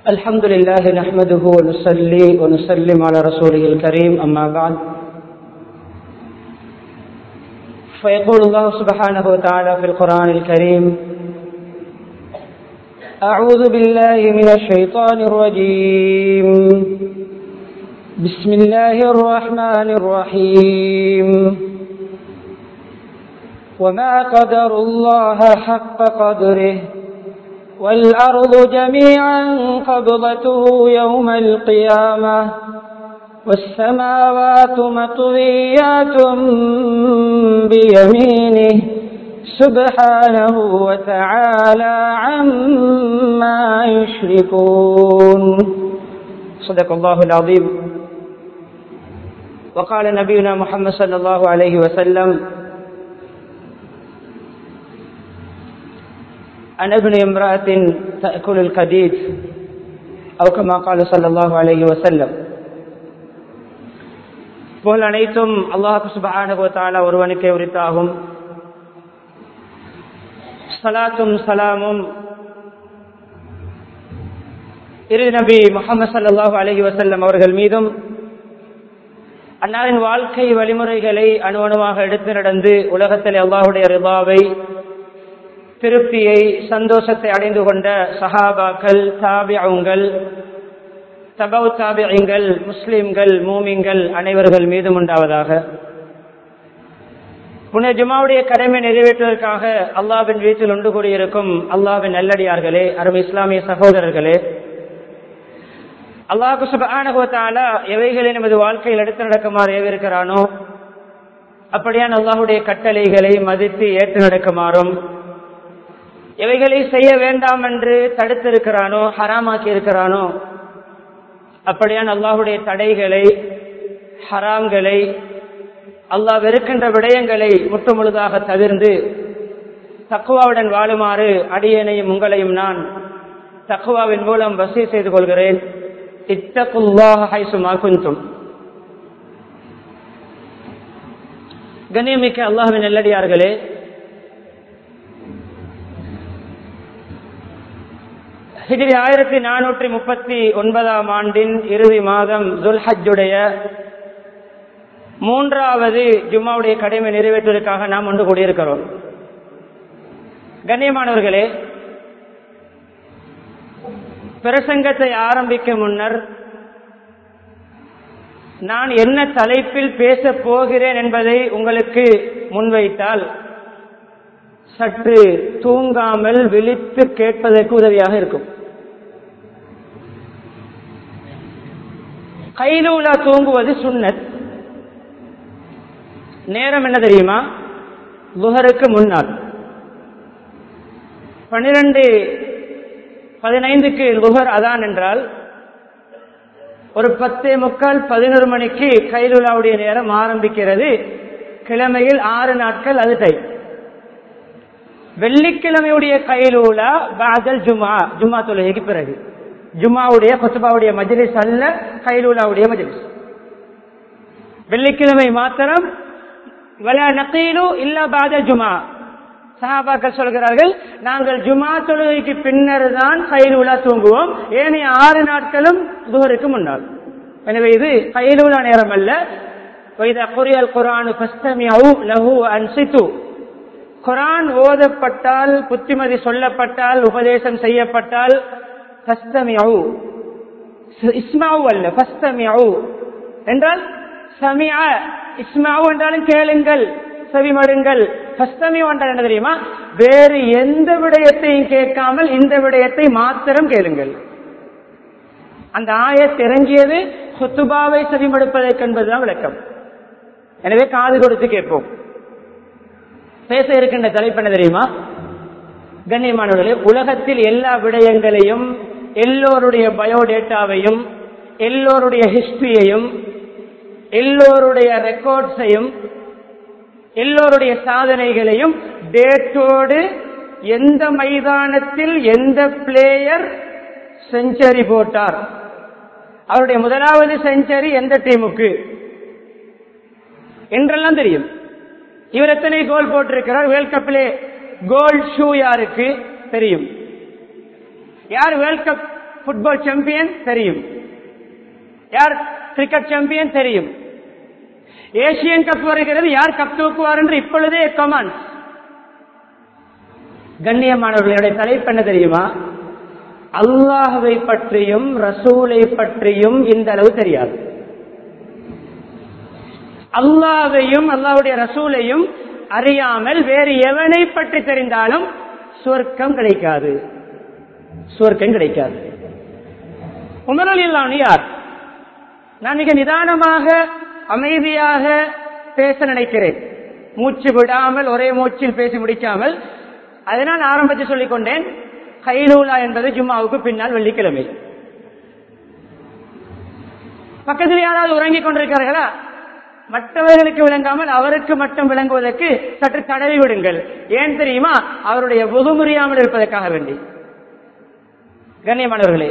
الحمد لله نحمده ونصلي ونسلم على رسوله الكريم أما بعد فيقول الله سبحانه وتعالى في القرآن الكريم أعوذ بالله من الشيطان الرجيم بسم الله الرحمن الرحيم وما قدر الله حق قدره والأرض جميعا قبضته يوم القيامة والسماوات مطويات بيمينه سبحانه وتعالى عما يشركون صدق الله العظيم وقال نبينا محمد صلى الله عليه وسلم عن ابن امرأة تأكل القديد أو كما قال صلى الله عليه وسلم புகழ் அனைத்தும் அல்லாஹு சுபானுவத்தால ஒருவனுக்கே உரித்தாகும் சலாத்தும் சலாமும் இரு நபி முகமது சல்லாஹூ அலஹி வசல்லம் அவர்கள் மீதும் அன்னாரின் வாழ்க்கை வழிமுறைகளை அணுவணுவாக எடுத்து நடந்து உலகத்தில் அல்லாஹுடைய ரிபாவை திருப்தியை சந்தோஷத்தை அடைந்து கொண்ட சஹாபாக்கள் தாபியங்கள் தபவு தாபியங்கள் முஸ்லிம்கள் மூமிங்கள் அனைவர்கள் மீதும் உண்டாவதாக புன ஜுமாவுடைய கடமை நிறைவேற்றுவதற்காக அல்லாவின் வீட்டில் ஒன்று கூடியிருக்கும் அல்லாவின் நல்லடியார்களே அருமை இஸ்லாமிய சகோதரர்களே அல்லாஹு சுபானுகத்தால எவைகளை நமது வாழ்க்கையில் எடுத்து நடக்குமாறு ஏவிருக்கிறானோ அப்படியான் அல்லாஹுடைய கட்டளைகளை மதித்து ஏற்று நடக்குமாறும் எவைகளை செய்ய வேண்டாம் என்று தடுத்திருக்கிறானோ ஹராமாக்கி இருக்கிறானோ அப்படியான் அல்லாஹுடைய தடைகளை ஹராம்களை அல்லாஹ் வெறுக்கின்ற விடயங்களை முற்றுமுழுதாக தவிர்ந்து தக்குவாவுடன் வாழுமாறு அடியனையும் உங்களையும் நான் தக்குவாவின் மூலம் வசதி செய்து கொள்கிறேன் இத்தகுல்லாஹும் கண்ணியமிக்க அல்லாஹுவின் நெல்லடியார்களே ஹிஜிரி ஆயிரத்தி நானூற்றி முப்பத்தி ஒன்பதாம் ஆண்டின் இறுதி மாதம் துல்ஹஜுடைய மூன்றாவது ஜும்மாவுடைய கடமை நிறைவேற்றுவதற்காக நாம் ஒன்று கூடியிருக்கிறோம் கண்ணியமானவர்களே பிரசங்கத்தை ஆரம்பிக்க முன்னர் நான் என்ன தலைப்பில் பேச போகிறேன் என்பதை உங்களுக்கு முன்வைத்தால் சற்று தூங்காமல் விழித்து கேட்பதற்கு உதவியாக இருக்கும் கைலூலா தூங்குவது சுண்ணத் நேரம் என்ன தெரியுமா லுஹருக்கு முன்னால் பனிரெண்டு பதினைந்துக்கு லுஹர் அதான் என்றால் ஒரு பத்தே முக்கால் பதினொரு மணிக்கு கைலுலாவுடைய நேரம் ஆரம்பிக்கிறது கிழமையில் ஆறு நாட்கள் அது டைம் வெள்ளிக்கிழமையுடைய கைலூலா பாதல் ஜுமா ஜுமா தொழுகைக்கு பிறகு ஜுமாவுடைய கொசுபாவுடைய மஜிலிஸ் அல்ல கைலூலாவுடைய மஜிலிஸ் வெள்ளிக்கிழமை மாத்திரம் நக்கீலு இல்ல பாதல் ஜுமா சஹாபாக்கள் சொல்கிறார்கள் நாங்கள் ஜுமா தொழுகைக்கு பின்னர் தான் கைலூலா தூங்குவோம் ஏனைய ஆறு நாட்களும் துவருக்கு முன்னால் எனவே இது கைலூலா நேரம் அல்ல குரியல் குரானு லஹு அன்சித்து குரான் ஓதப்பட்டால் புத்திமதி சொல்லப்பட்டால் உபதேசம் செய்யப்பட்டால் இஸ்மாவு அல்ல பஸ்தமியாவு என்றால் சமியா இஸ்மாவு என்றாலும் கேளுங்கள் செவிமடுங்கள் பஸ்தமியோ என்றால் என்ன தெரியுமா வேறு எந்த விடயத்தையும் கேட்காமல் இந்த விடயத்தை மாத்திரம் கேளுங்கள் அந்த ஆயத் இறங்கியது சொத்துபாவை செவிமடுப்பதற்கு என்பதுதான் விளக்கம் எனவே காது கொடுத்து கேட்போம் பேச இருக்கின்ற தலைப்பு என்ன தெரியுமா கண்ணியமானவர்களே உலகத்தில் எல்லா விடயங்களையும் எல்லோருடைய பயோடேட்டாவையும் எல்லோருடைய ஹிஸ்டரியையும் எல்லோருடைய ரெக்கார்ட்ஸையும் எல்லோருடைய சாதனைகளையும் டேட்டோடு எந்த மைதானத்தில் எந்த பிளேயர் செஞ்சுரி போட்டார் அவருடைய முதலாவது செஞ்சுரி எந்த டீமுக்கு என்றெல்லாம் தெரியும் இவர் எத்தனை கோல் போட்டிருக்கிறார் வேர்ல்ட் கப்பிலே கோல்ட் ஷூ யாருக்கு தெரியும் யார் வேர்ல்ட் கப் ஃபுட்பால் சாம்பியன் தெரியும் யார் கிரிக்கெட் சாம்பியன் தெரியும் ஏசியன் கப் வருகிறது யார் கப் தூக்குவார் என்று இப்பொழுதே கமாண்ட் கண்ணியமானவர்களுடைய தலைப்பு என்ன தெரியுமா அல்லாஹுவை பற்றியும் ரசூலை பற்றியும் இந்த அளவு தெரியாது அல்லாவையும் அல்லாவுடைய ரசூலையும் அறியாமல் வேறு எவனை பற்றி தெரிந்தாலும் சுவர்க்கம் கிடைக்காது சுவர்க்கம் கிடைக்காது உமரல் இல்லாம யார் நான் மிக நிதானமாக அமைதியாக பேச நினைக்கிறேன் மூச்சு விடாமல் ஒரே மூச்சில் பேசி முடிக்காமல் அதனால் ஆரம்பத்தில் சொல்லிக் கொண்டேன் கைலூலா என்பது ஜும்மாவுக்கு பின்னால் வெள்ளிக்கிழமை பக்கத்தில் யாராவது உறங்கிக் கொண்டிருக்கிறார்களா மற்றவர்களுக்கு விளங்காமல் அவருக்கு மட்டும் விளங்குவதற்கு சற்று தடவி விடுங்கள் ஏன் தெரியுமா அவருடைய முகமுறியாமல் இருப்பதற்காக வேண்டி கண்ணியமானவர்களே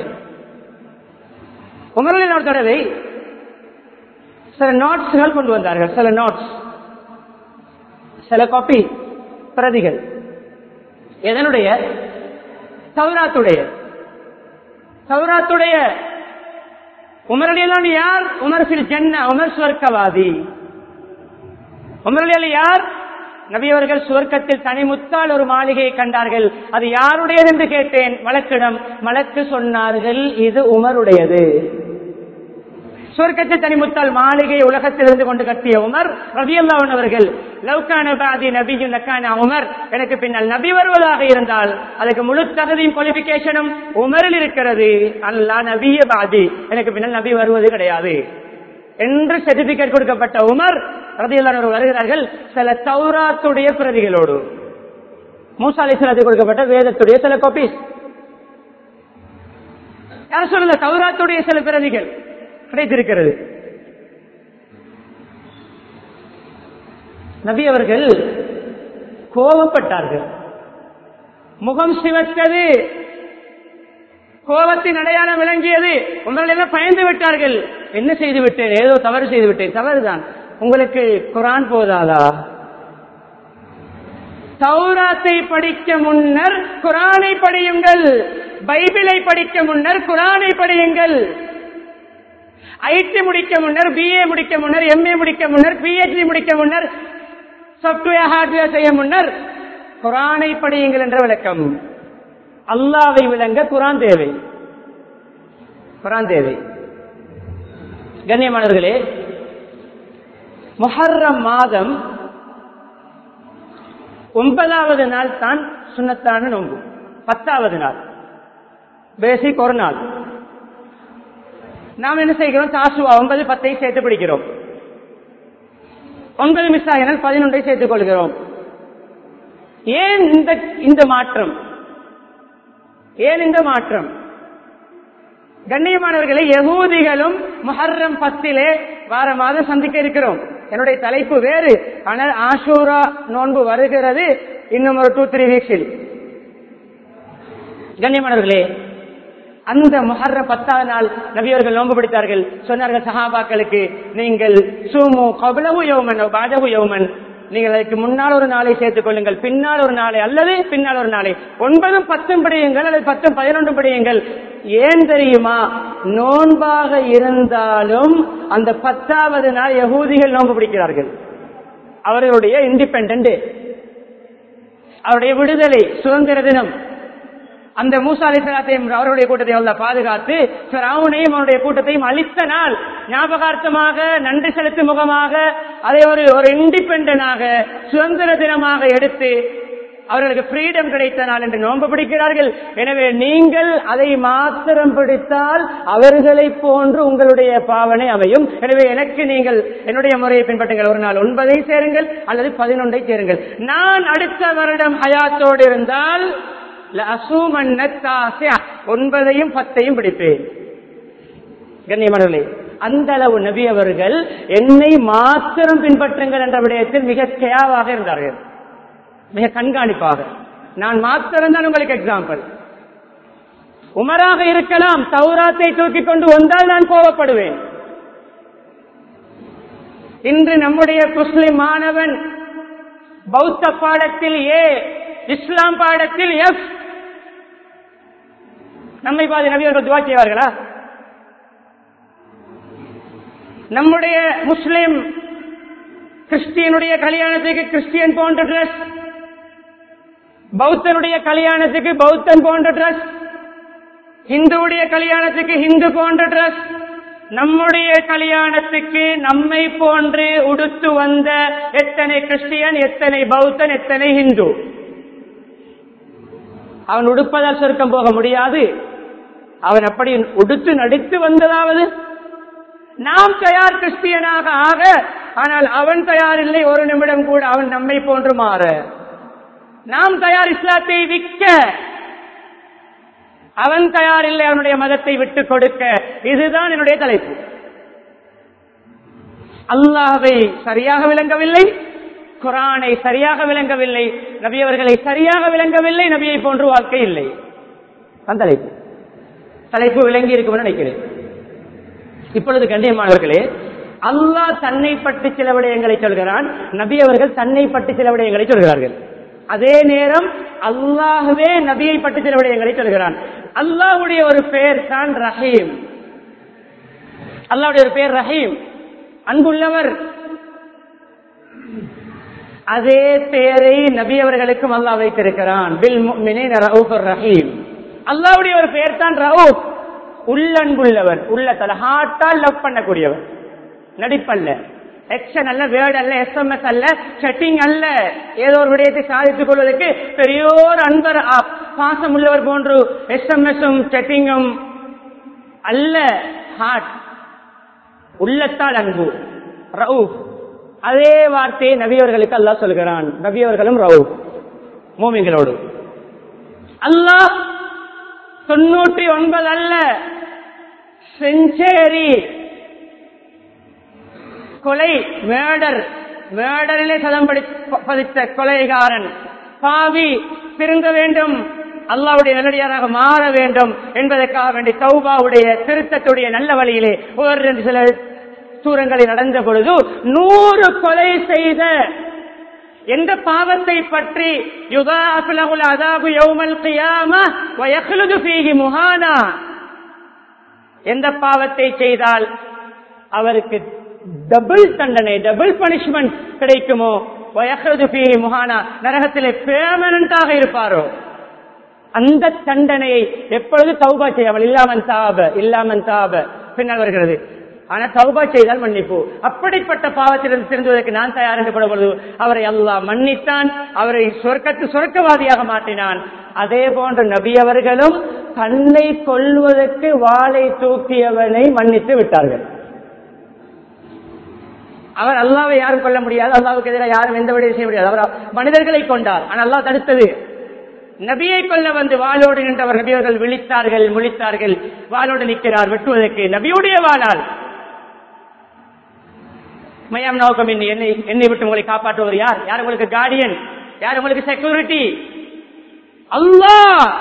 உமரில் ஒரு தடவை சில நோட்ஸ்கள் கொண்டு வந்தார்கள் சில நோட்ஸ் சில காப்பி பிரதிகள் எதனுடைய சௌராத்துடைய சௌராத்துடைய உமரலியலான் யார் உமர் ஃபில் ஜன்ன உமர் சுவர்க்கவாதி உமரலியல் யார் நபியவர்கள் சுவர்க்கத்தில் தனிமுத்தால் ஒரு மாளிகையை கண்டார்கள் அது யாருடையது என்று கேட்டேன் வழக்கிடம் வழக்கு சொன்னார்கள் இது உமருடையது சுவர்க்கத்தில் தனிமுத்தால் மாளிகை உலகத்தில் இருந்து கொண்டு கட்டிய உமர் ரபியல்லாவன் அவர்கள் லவ்கான பாதி நபியும் லக்கான உமர் எனக்கு பின்னால் நபி வருவதாக இருந்தால் அதுக்கு முழு தகுதியும் குவாலிபிகேஷனும் உமரில் இருக்கிறது அல்லா நபிய பாதி எனக்கு பின்னால் நபி வருவது கிடையாது என்று சர்டிபிகேட் கொடுக்கப்பட்ட உமர் ரதியல்லான் வருகிறார்கள் சில தௌராத்துடைய பிரதிகளோடு மூசாலை சிலத்துக்கு கொடுக்கப்பட்ட வேதத்துடைய சில காப்பீஸ் யார் சொல்லுங்க தௌராத்துடைய சில பிரதிகள் கிடைத்திருக்கிறது நபி அவர்கள் கோபப்பட்டார்கள் முகம் சிவத்தது கோபத்தின் அடையாளம் விளங்கியது உங்களிடம் பயந்து விட்டார்கள் என்ன செய்து விட்டேன் ஏதோ தவறு செய்து விட்டேன் தவறுதான் உங்களுக்கு குரான் போதாதா தௌராத்தை படிக்க முன்னர் குரானை படியுங்கள் பைபிளை படிக்க முன்னர் குரானை படியுங்கள் ஐடி முடிக்க முன்னர் பிஏ முடிக்க முன்னர் எம்ஏ முடிக்க முன்னர் பிஹெச்டி முடிக்க முன்னர் சாப்ட்வேர் ஹார்ட்வேர் செய்ய முன்னர் குரானை படியுங்கள் என்ற விளக்கம் அல்லாவை விளங்க குரான் தேவை குரான் தேவை கண்ணியமானவர்களே முஹர்ரம் மாதம் ஒன்பதாவது நாள் தான் சுண்ணத்தான நோன்பு பத்தாவது நாள் பேசிக் ஒரு நாள் நாம் என்ன செய்கிறோம் தாசுவா ஒன்பது பத்தை சேர்த்து பிடிக்கிறோம் ஒன்பது மிஸ் ஆகினால் பதினொன்றை சேர்த்துக் கொள்கிறோம் ஏன் இந்த இந்த மாற்றம் ஏன் இந்த மாற்றம் கண்ணியமானவர்களை யகூதிகளும் முஹர்ரம் பத்திலே வார மாதம் சந்திக்க இருக்கிறோம் என்னுடைய தலைப்பு வேறு ஆனால் ஆஷூரா நோன்பு வருகிறது இன்னும் ஒரு டூ த்ரீ வீக்ஸில் கண்ணியமானவர்களே அந்த முஹர்ர பத்தாவது நாள் நபியவர்கள் நோன்பு பிடித்தார்கள் சொன்னார்கள் சஹாபாக்களுக்கு நீங்கள் சூமு கபலவு யௌமன் பாஜகு யௌமன் நீங்கள் அதுக்கு முன்னால் ஒரு நாளை சேர்த்துக் கொள்ளுங்கள் பின்னால் ஒரு நாளை அல்லது பின்னால் ஒரு நாளை ஒன்பதும் பத்தும் படியுங்கள் அல்லது பத்தும் பதினொன்றும் படியுங்கள் ஏன் தெரியுமா நோன்பாக இருந்தாலும் அந்த பத்தாவது நாள் யகூதிகள் நோன்பு பிடிக்கிறார்கள் அவர்களுடைய இண்டிபெண்ட் அவருடைய விடுதலை சுதந்திர தினம் அந்த மூசா அலிசலாத்தையும் அவருடைய கூட்டத்தை அல்ல பாதுகாத்து அவனையும் அவருடைய கூட்டத்தையும் அழித்த நாள் ஞாபகார்த்தமாக நன்றி செலுத்தும் முகமாக அதை ஒரு ஒரு இண்டிபெண்டாக சுதந்திர தினமாக எடுத்து அவர்களுக்கு ஃப்ரீடம் கிடைத்த நாள் என்று நோன்பு பிடிக்கிறார்கள் எனவே நீங்கள் அதை மாத்திரம் பிடித்தால் அவர்களை போன்று உங்களுடைய பாவனை அமையும் எனவே எனக்கு நீங்கள் என்னுடைய முறையை பின்பற்றுங்கள் ஒரு நாள் ஒன்பதை சேருங்கள் அல்லது பதினொன்றை சேருங்கள் நான் அடுத்த வருடம் ஹயாத்தோடு இருந்தால் ஒன்பதையும் பத்தையும் பிடிப்பேன் கண்ணியமானவர்களே அந்த அளவு நபி அவர்கள் என்னை மாத்திரம் பின்பற்றுங்கள் என்ற விடயத்தில் மிக கேவாக இருந்தார்கள் மிக கண்காணிப்பாக நான் மாத்திரம் தான் உங்களுக்கு எக்ஸாம்பிள் உமராக இருக்கலாம் தௌராத்தை தூக்கி கொண்டு வந்தால் நான் கோபப்படுவேன் இன்று நம்முடைய முஸ்லிம் மாணவன் பௌத்த பாடத்தில் ஏ இஸ்லாம் பாடத்தில் எஃப் நம்மை பார்த்து நபியவர்கள் துவா செய்வார்களா நம்முடைய முஸ்லிம் கிறிஸ்டியனுடைய கல்யாணத்துக்கு கிறிஸ்டியன் போன்ற ட்ரெஸ் பௌத்தனுடைய கல்யாணத்துக்கு பௌத்தன் போன்ற ட்ரெஸ் இந்துவுடைய கல்யாணத்துக்கு இந்து போன்ற ட்ரெஸ் நம்முடைய கல்யாணத்துக்கு நம்மை போன்று உடுத்து வந்த எத்தனை கிறிஸ்டியன் எத்தனை பௌத்தன் எத்தனை இந்து அவன் உடுப்பதால் சொர்க்கம் போக முடியாது அவன் அப்படி உடுத்து நடித்து வந்ததாவது நாம் தயார் கிறிஸ்டியனாக ஆக ஆனால் அவன் தயார் இல்லை ஒரு நிமிடம் கூட அவன் நம்மை போன்று மாற நாம் தயார் இஸ்லாத்தை விற்க அவன் தயார் இல்லை அவனுடைய மதத்தை விட்டுக் கொடுக்க இதுதான் என்னுடைய தலைப்பு அல்லாஹை சரியாக விளங்கவில்லை குரானை சரியாக விளங்கவில்லை நபியவர்களை சரியாக விளங்கவில்லை நபியை போன்று வாழ்க்கை இல்லை அந்த தலைப்பு தலைப்பு விளங்கி இருக்கும் நினைக்கிறேன் இப்பொழுது கண்ணியமானவர்களே அல்லாஹ் தன்னை பற்றி சில விடயங்களை சொல்கிறான் நபி அவர்கள் தன்னை பற்றி சில விடயங்களை சொல்கிறார்கள் அதே நேரம் அல்லாஹுவே நபியை பற்றி சில விடயங்களை சொல்கிறான் அல்லாஹுடைய ஒரு பெயர் தான் ரஹீம் அல்லாவுடைய ஒரு பெயர் ரஹீம் அன்புள்ளவர் அதே பெயரை நபி அவர்களுக்கும் அல்லாஹ் வைத்திருக்கிறான் பில் முஃமினீன ரவுஃபுர் ரஹீம் அல்லாவுடைய ஒரு பெயர் தான் ரவுப் உள்ளன்புள்ளவர் உள்ளத்தல ஹார்ட்டால் லவ் பண்ணக்கூடியவர் நடிப்பல்ல எக்ஷன் அல்ல வேர்ட் அல்ல எஸ்எம்எஸ் அல்ல செட்டிங் அல்ல ஏதோ ஒரு விடயத்தை சாதித்துக் கொள்வதற்கு பெரியோர் அன்பர் அ- பாசம் உள்ளவர் போன்று எஸ்எம்எஸும் செட்டிங்கும் அல்ல ஹார்ட் உள்ளத்தால் அன்பு ரவுப் அதே வார்த்தையை நபியவர்களுக்கு அல்லாஹ் சொல்கிறான் நபியவர்களும் ரவுப் மூமிங்களோடு அல்லாஹ் தொண்ணூற்றி ஒன்பது அல்ல செஞ்சேரி கொலை மேடர் மேடரிலே சதம் படி- பதித்த கொலைகாரன் பாவி திருந்த வேண்டும் அல்லாவுடைய நல்லடியாராக மாற வேண்டும் என்பதற்காக வேண்டி தௌபாவுடைய திருத்தத்துடைய நல்ல வழியிலே ஒரு சில தூரங்களை நடந்த பொழுது நூறு கொலை செய்த எந்த பாவத்தை பற்றி யுதாஃபிலகுல் அதாபு யௌமல் கியாமா வயஹ்லுது ஃபீஹி முஹானா எந்த பாவத்தை செய்தால் அவருக்கு டபுள் தண்டனை டபுள் பனிஷ்மெண்ட் கிடைக்குமோ வயஹ்லுது ஃபீஹி முஹானா நரகத்திலே பெர்மனண்டாக இருப்பாரோ அந்த தண்டனையை எப்பொழுது தௌபா செய்யாமல் இல்லாமன் தாப இல்லாமன் தாப பின்னால் வருகிறது ஆனா தௌபா செய்தால் மன்னிப்பு அப்படிப்பட்ட பாவத்திலிருந்து திருந்துவதற்கு நான் தயார் என்று பொழுது அவரை அல்லாஹ் மன்னித்தான் அவரை சொர்க்கத்து சொர்க்கவாதியாக மாற்றினான் அதே போன்ற நபி அவர்களும் தன்னை கொல்வதற்கு வாளை தூக்கியவனை மன்னித்து விட்டார்கள் அவர் அல்லாவை யாரும் கொல்ல முடியாது அல்லாவுக்கு எதிராக யாரும் எந்த விட செய்ய முடியாது அவர் மனிதர்களை கொண்டார் ஆனால் அல்லாஹ் தடுத்தது நபியை கொல்ல வந்து வாளோடு நின்றவர் நபியவர்கள் விழித்தார்கள் முழித்தார்கள் வாளோடு நிற்கிறார் வெட்டுவதற்கு நபியுடைய வாளால் மயம் நோக்கம் என்னை என்னை என்னை விட்டு உங்களை காப்பாற்றுவர் யார் யார் உங்களுக்கு கார்டியன் யார் உங்களுக்கு செக்யூரிட்டி அல்லாஹ்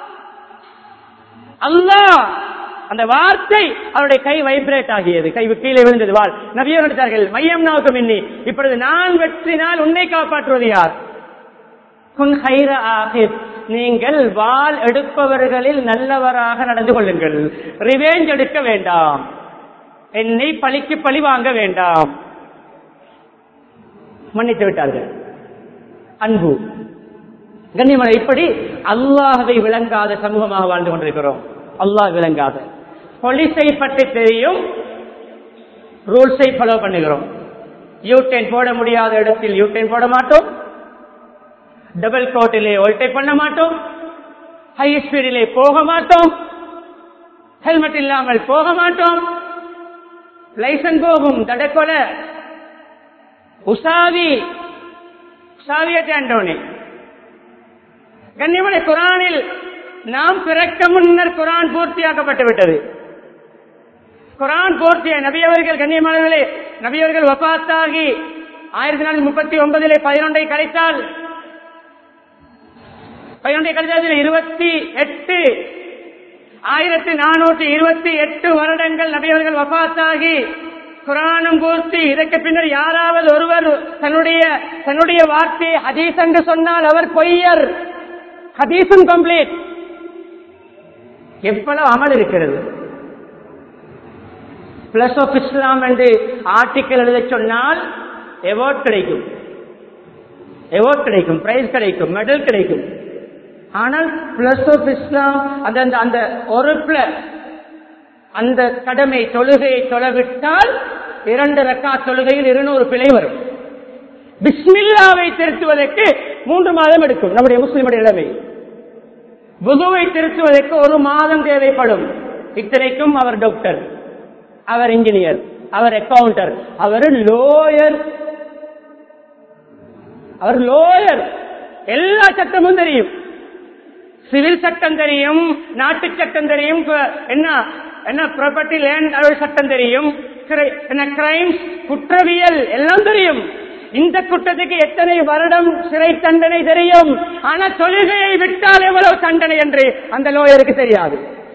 அல்லாஹ் அந்த வார்த்தை அவருடைய கை வைப்ரேட் ஆகியது கை கீழே விழுந்தது வாழ் நபியர் நடித்தார்கள் மையம் நோக்கம் இன்னி இப்பொழுது நான் வெற்றினால் உன்னை காப்பாற்றுவது யார் குன் ஹைர ஆஹித் நீங்கள் வாள் எடுப்பவர்களில் நல்லவராக நடந்து கொள்ளுங்கள் ரிவேஞ்ச் எடுக்க வேண்டாம் என்னை பழிக்கு பழி வாங்க வேண்டாம் மன்னித்து விட்டார்கள் அன்பு கண்ணியமான இப்படி அல்லாஹவை விளங்காத சமூகமாக வாழ்ந்து கொண்டிருக்கிறோம் அல்லாஹ் விளங்காத பொலிசை பற்றி தெரியும் ரூல்ஸை ஃபாலோ பண்ணுகிறோம் யூடென் போட முடியாத இடத்தில் யூடென் போட மாட்டோம் டபுள் கோட்டிலே ஓல்டேக் பண்ண மாட்டோம் ஹை ஸ்பீடிலே போக மாட்டோம் ஹெல்மெட் இல்லாமல் போக மாட்டோம் லைசன் போகும் தடக்கொலை உசாவி உசாவியத்தை ஆண்டோனே கண்ணியமனை குரானில் நாம் பிறக்க முன்னர் குரான் பூர்த்தியாக்கப்பட்டு விட்டது குரான் பூர்த்திய நபியவர்கள் கண்ணியமானவர்களே நபியவர்கள் வபாத்தாகி ஆயிரத்தி நானூற்றி முப்பத்தி ஒன்பதிலே பதினொன்றை கழித்தால் பதினொன்றை கழித்தால் இருபத்தி எட்டு ஆயிரத்தி நானூற்றி இருபத்தி எட்டு வருடங்கள் நபியவர்கள் வபாத்தாகி குரானும் பூர்த்தி இதற்கு பின்னர் யாராவது ஒருவர் தன்னுடைய தன்னுடைய வார்த்தையை ஹதீஸ் என்று சொன்னால் அவர் பொய்யர் ஹதீஸும் கம்ப்ளீட் எவ்வளவு அமல் இருக்கிறது பிளஸ் ஆஃப் இஸ்லாம் என்று ஆர்டிக்கல் எழுத சொன்னால் எவார்ட் கிடைக்கும் எவார்ட் கிடைக்கும் பிரைஸ் கிடைக்கும் மெடல் கிடைக்கும் ஆனால் பிளஸ் ஆஃப் இஸ்லாம் அந்த அந்த அந்த ஒரு பிளஸ் அந்த கடமை தொழுகையை தொலைவிட்டால் இரண்டு ரக்கா தொழுகையில் இருநூறு பிழை வரும் பிஸ்மில்லாவை திருத்துவதற்கு மூன்று மாதம் எடுக்கும் நம்முடைய முஸ்லிமுடைய நிலைமை புதுவை திருத்துவதற்கு ஒரு மாதம் தேவைப்படும் இத்தனைக்கும் அவர் டாக்டர் அவர் இன்ஜினியர் அவர் அக்கவுண்டர் அவர் லோயர் அவர் லோயர் எல்லா சட்டமும் தெரியும் சிவில் சட்டம் தெரியும் நாட்டு சட்டம் தெரியும் என்ன என்ன ப்ராப்பர்ட்டி லேண்ட் சட்டம் தெரியும் என்ன கிரைம்ஸ் குற்றவியல் எல்லாம் தெரியும் இந்த குற்றத்துக்கு எத்தனை வருடம் சிறை தண்டனை தெரியும் ஆனா தொழுகையை விட்டால் எவ்வளவு தண்டனை என்று அந்த லோயருக்கு தெரியாது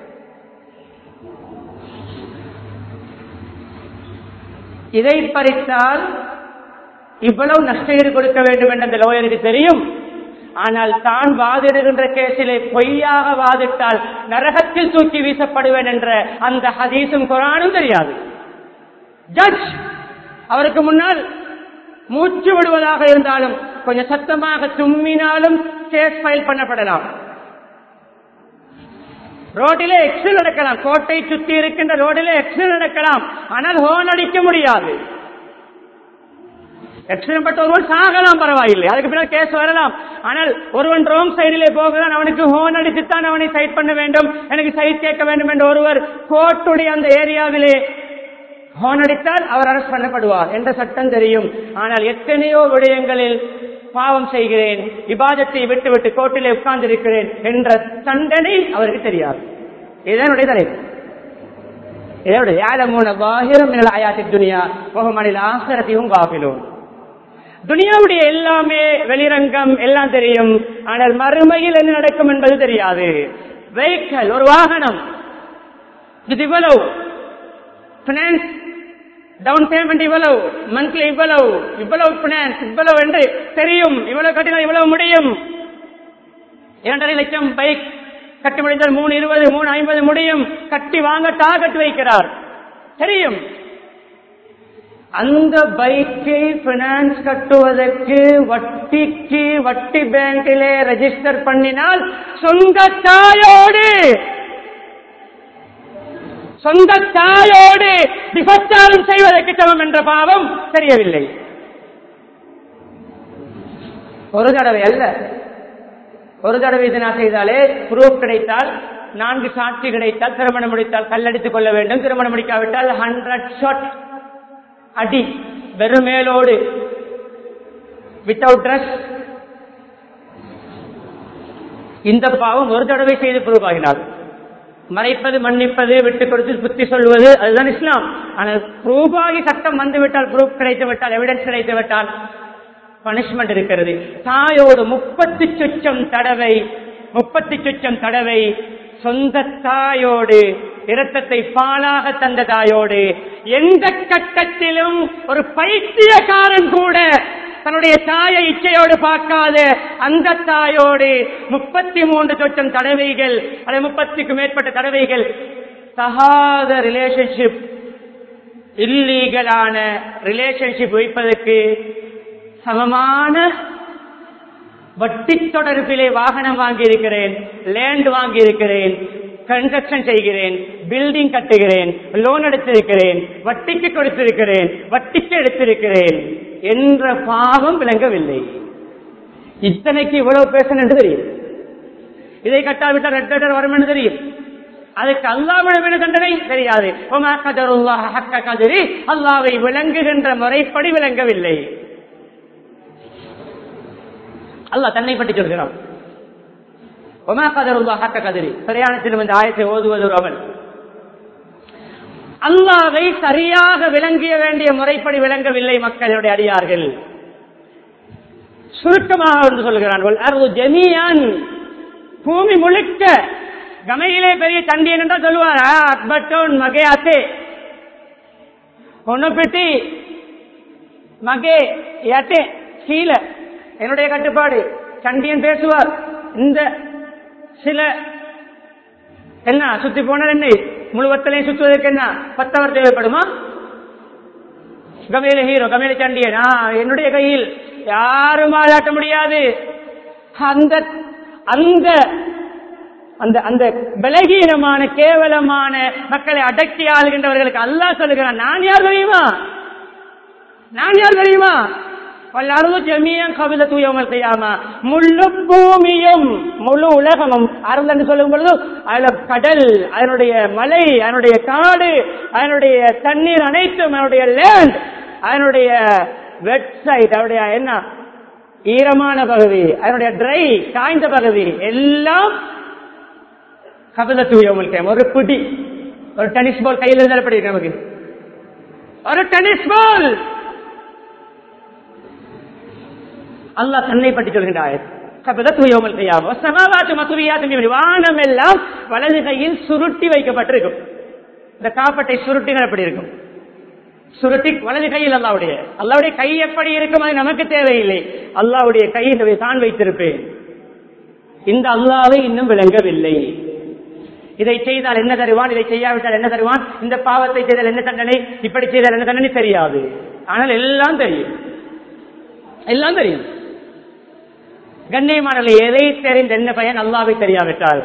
இதை பறித்தால் இவ்வளவு நஷ்டஈடு கொடுக்க வேண்டும் என்று அந்த லோயருக்கு தெரியும் ஆனால் தான் வாதிடுகின்ற கேசிலே பொய்யாக வாதிட்டால் நரகத்தில் தூக்கி வீசப்படுவேன் என்ற அந்த ஹதீசும் குரானும் தெரியாது ஜட்ஜ் அவருக்கு முன்னால் மூச்சு விடுவதாக இருந்தாலும் கொஞ்சம் சத்தமாக தும்மினாலும் கேஸ் ஃபைல் பண்ணப்படலாம் ரோட்டிலே எக்ஸல் நடக்கலாம் கோட்டை சுத்தி இருக்கின்ற ரோட்டிலே எக்ஸல் நடக்கலாம் ஆனால் ஹோன் அடிக்க முடியாது எக்ஸிடென்ட் பட்ட ஒருவன் சாகலாம் பரவாயில்லை அதுக்கு பின்னால் கேஸ் வரலாம் ஆனால் ஒருவன் ரோங் சைடிலே போகிறான் அவனுக்கு ஹோன் அடித்துத்தான் அவனை சைட் பண்ண வேண்டும் எனக்கு சைட் கேட்க வேண்டும் என்ற ஒருவர் கோர்ட்டுடைய அந்த ஏரியாவிலே ஹோன் அடித்தால் அவர் அரசு பண்ணப்படுவார் என்ற சட்டம் தெரியும் ஆனால் எத்தனையோ விடயங்களில் பாவம் செய்கிறேன் விவாதத்தை விட்டு விட்டு கோர்ட்டிலே உட்கார்ந்து இருக்கிறேன் என்ற தண்டனை அவருக்கு தெரியாது இதனுடைய தலைப்பு இதனுடைய யாழமூன பாகிரம் ஆயாத்தி துனியா முகமனில் ஆசிரத்தையும் காப்பிலும் துனியாவுடைய எல்லாமே வெளிரங்கம் எல்லாம் தெரியும் ஆனால் மறுமையில் என்ன நடக்கும் என்பது தெரியாது வெஹிக்கல் ஒரு வாகனம் இது இவ்வளவு பினான்ஸ் டவுன் பேமெண்ட் இவ்வளவு மந்த்லி இவ்வளவு இவ்வளவு பினான்ஸ் இவ்வளவு என்று தெரியும் இவ்வளவு கட்டினால் இவ்வளவு முடியும் இரண்டரை லட்சம் பைக் கட்டி முடிந்தால் மூணு இருபது மூணு ஐம்பது முடியும் கட்டி வாங்க டார்கெட் வைக்கிறார் தெரியும் அந்த பைக்கை பினான்ஸ் கட்டுவதற்கு வட்டிக்கு வட்டி பேங்கிலே ரெஜிஸ்டர் பண்ணினால் சொந்த தாயோடு சொந்த தாயோடு விபச்சாரம் செய்வதற்கு சமம் என்ற பாவம் தெரியவில்லை ஒரு தடவை அல்ல ஒரு தடவை இதனா செய்தாலே ப்ரூஃப் கிடைத்தால் நான்கு சாட்சி கிடைத்தால் திருமணம் முடித்தால் கல்லடித்துக் கொள்ள வேண்டும் திருமணம் முடிக்காவிட்டால் ஹண்ட்ரட் ஷாட் அடி வெறும் மேலோடு வித்தவுட் ட்ரெஸ் இந்த பாவம் ஒரு தடவை செய்து ப்ரூவ் ஆகினார் மறைப்பது மன்னிப்பது விட்டுக் கொடுத்து புத்தி சொல்வது அதுதான் இஸ்லாம் ஆனால் ப்ரூவ் ஆகி சட்டம் வந்து விட்டால் ப்ரூஃப் கிடைத்து விட்டால் எவிடன்ஸ் கிடைத்து விட்டால் பனிஷ்மெண்ட் இருக்கிறது தாயோடு முப்பத்தி சொச்சம் தடவை முப்பத்தி சொச்சம் தடவை சொந்த தாயோடு இரத்தத்தை பாலாக தந்த தாயோடு எந்த கட்டத்திலும் ஒரு பைத்தியக்காரன் கூட தன்னுடைய தாயை இச்சையோடு பார்க்காத அந்த தாயோடு முப்பத்தி மூன்று சொச்சம் தடவைகள் அல்லது முப்பத்திக்கு மேற்பட்ட தடவைகள் தகாத ரிலேஷன்ஷிப் இல்லீகலான ரிலேஷன்ஷிப் வைப்பதற்கு சமமான வட்டி தொடர்பிலே வாகனம் வாங்கியிருக்கிறேன் லேண்ட் வாங்கியிருக்கிறேன் கன்ஸ்ட்ரக்ஷன் செய்கிறேன் பில்டிங் கட்டுகிறேன் லோன் எடுத்திருக்கிறேன் வட்டிக்கு கொடுத்திருக்கிறேன் வட்டிக்கு எடுத்திருக்கிறேன் என்ற பாவம் விளங்கவில்லை இத்தனைக்கு இவ்வளவு பேசணும் என்று தெரியும் இதை கட்டாவிட்டால் ரெட் லெட்டர் வரும் என்று தெரியும் அதுக்கு அல்லாவிடம் தண்டனை தெரியாது கதிரி அல்லாவை விளங்குகின்ற முறைப்படி விளங்கவில்லை அல்லாஹ் தன்னை பற்றி சொல்கிறான் ஒமா கதருல்லா ஹக்க கதிரி பிரயாணத்திலும் இந்த ஆயத்தை ஓதுவது ஒரு அவன் அல்லாவை சரியாக விளங்கிய வேண்டிய முறைப்படி விளங்கவில்லை மக்களுடைய அடியார்கள் சுருக்கமாக என்று சொல்கிறான் ஜெமியான் பூமி முழுக்க கமையிலே பெரிய தண்டியன் என்றால் சொல்லுவார் அக்பட்டோன் மகையாத்தே ஒன்னு பெட்டி மகே யாத்தே கீழே என்னுடைய கட்டுப்பாடு சண்டியன் பேசுவார் இந்த சில என்ன சுத்தி போனால் என்ன முழுவத்திலையும் சுத்துவதற்கு என்ன பத்தவர் தேவைப்படுமா கமேல ஹீரோ கமேல சண்டியன் ஆ, என்னுடைய கையில் யாரும் ஆளாட்ட முடியாது அந்த அந்த அந்த அந்த பலகீனமான கேவலமான மக்களை அடக்கி ஆளுகின்றவர்களுக்கு அல்லாஹ் சொல்லுகிறான் நான் யார் தெரியுமா நான் யார் தெரியுமா வல்லாரது ஜமியம் கவித தூயவங்கள் செய்யாம முழு பூமியும் முழு உலகமும் அருள் என்று சொல்லும் பொழுது அதுல கடல் அதனுடைய மலை அதனுடைய காடு அதனுடைய தண்ணீர் அனைத்தும் அதனுடைய லேண்ட் அதனுடைய வெப்சைட் அதனுடைய என்ன ஈரமான பகுதி அதனுடைய ட்ரை காய்ந்த பகுதி எல்லாம் கபில தூயவங்கள் ஒரு பிடி ஒரு டென்னிஸ் பால் கையில் இருந்தால் எப்படி இருக்கு நமக்கு ஒரு டென்னிஸ் பால் அல்லாஹ் தன்னை பற்றி சொல்கின்றார் கபில தூயவங்கள் செய்யாம சமாவாத்து மத்துவியாத்து வானம் எல்லாம் வலது கையில் சுருட்டி வைக்கப்பட்டிருக்கும் இந்த காப்பட்டை சுருட்டினால் எப்படி இருக்கும் சுருட்டி வலது கையில் அல்லாவுடைய அல்லாவுடைய கை எப்படி இருக்கும் அது நமக்கு தேவையில்லை அல்லாவுடைய கையை தான் வைத்திருப்பேன் இந்த அல்லாவை இன்னும் விளங்கவில்லை இதை செய்தால் என்ன தருவான் இதை செய்யாவிட்டால் என்ன தருவான் இந்த பாவத்தை செய்தால் என்ன தண்டனை இப்படி செய்தால் என்ன தண்டனை தெரியாது ஆனால் எல்லாம் தெரியும் எல்லாம் தெரியும் கண்ணியமானலை எதை தெரிந்த என்ன பயன் அல்லாவை தெரியாவிட்டால்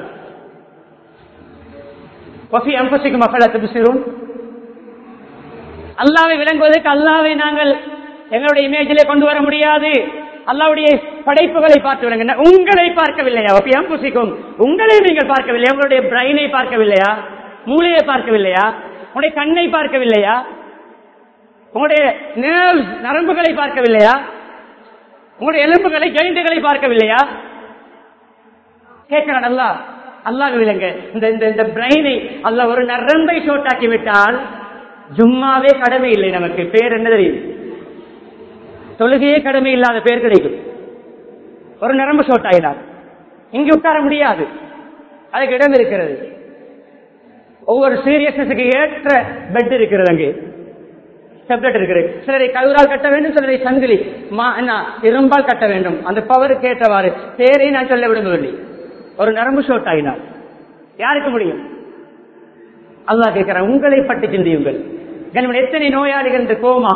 வஃபி அம்பசிக்கும் மக்கள் துசிரும் அல்லாவை விளங்குவதற்கு அல்லாவை நாங்கள் எங்களுடைய இமேஜிலே கொண்டு வர முடியாது அல்லாவுடைய படைப்புகளை பார்த்து விளங்க உங்களை பார்க்கவில்லையா ஒப்பியம் புசிக்கும் உங்களை நீங்கள் பார்க்கவில்லையா உங்களுடைய பிரைனை பார்க்கவில்லையா மூளையை பார்க்கவில்லையா உங்களுடைய கண்ணை பார்க்கவில்லையா உங்களுடைய nerves, நரம்புகளை பார்க்கவில்லையா உங்களுடைய எலும்புகளை ஜெயிண்டுகளை பார்க்கவில்லையா கேட்கிறான் அல்லா அல்லாஹ் விளங்க இந்த இந்த இந்த பிரைனை அல்ல ஒரு நரம்பை ஷோட்டாக்கி விட்டால் ஜும்மாவே கடமை இல்லை நமக்கு பேர் என்ன தெரியும் தொழுகையே கடமை இல்லாத பேர் கிடைக்கும் ஒரு நரம்பு ஷோட்டாயினார் இங்கு உட்கார முடியாது அதுக்கு இடம் இருக்கிறது ஒவ்வொரு சீரியஸ்னஸுக்கு ஏற்ற பெட் இருக்கிறது அங்கே செப்ரேட் இருக்கிறது சிலரை கழுவரால் கட்ட வேண்டும் சிலரை சங்கிலி மா என்ன இரும்பால் கட்ட வேண்டும் அந்த பவருக்கு ஏற்றவாறு பேரை நான் சொல்ல விரும்பவில்லை ஒரு நரம்பு ஷோட் ஆகினார் யாருக்கு முடியும் அல்லாஹ் கேட்கிறான் உங்களை பட்டு சிந்தியுங்கள் கண்மணி எத்தனை நோயாளிகள் என்று கோமா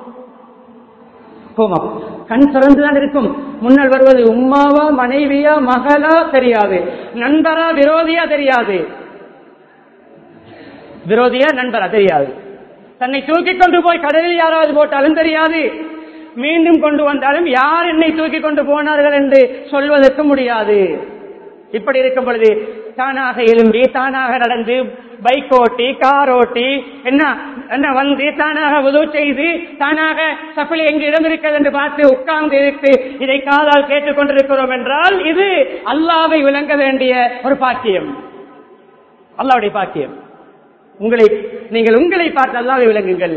கோமா கண் திறந்துதான் இருக்கும் முன்னால் வருவது உம்மாவா மனைவியா மகளா தெரியாது நண்பரா விரோதியா தெரியாது விரோதியா நண்பரா தெரியாது தன்னை தூக்கி கொண்டு போய் கடலில் யாராவது போட்டாலும் தெரியாது மீண்டும் கொண்டு வந்தாலும் யார் என்னை தூக்கி கொண்டு போனார்கள் என்று சொல்வதற்கு முடியாது இப்படி இருக்கும் பொழுது தானாக எழும்பி தானாக நடந்து பைக் ஓட்டி கார் ஓட்டி என்ன என்ன வந்து தானாக உதவு செய்து தானாக சப்பில் எங்கு இடம் இருக்கிறது என்று பார்த்து உட்கார்ந்து இருக்கு இதை காதால் கேட்டுக் கொண்டிருக்கிறோம் என்றால் இது அல்லாவை விளங்க வேண்டிய ஒரு பாக்கியம் அல்லாவுடைய பாக்கியம் உங்களை நீங்கள் உங்களை பார்த்து அல்லாவை விளங்குங்கள்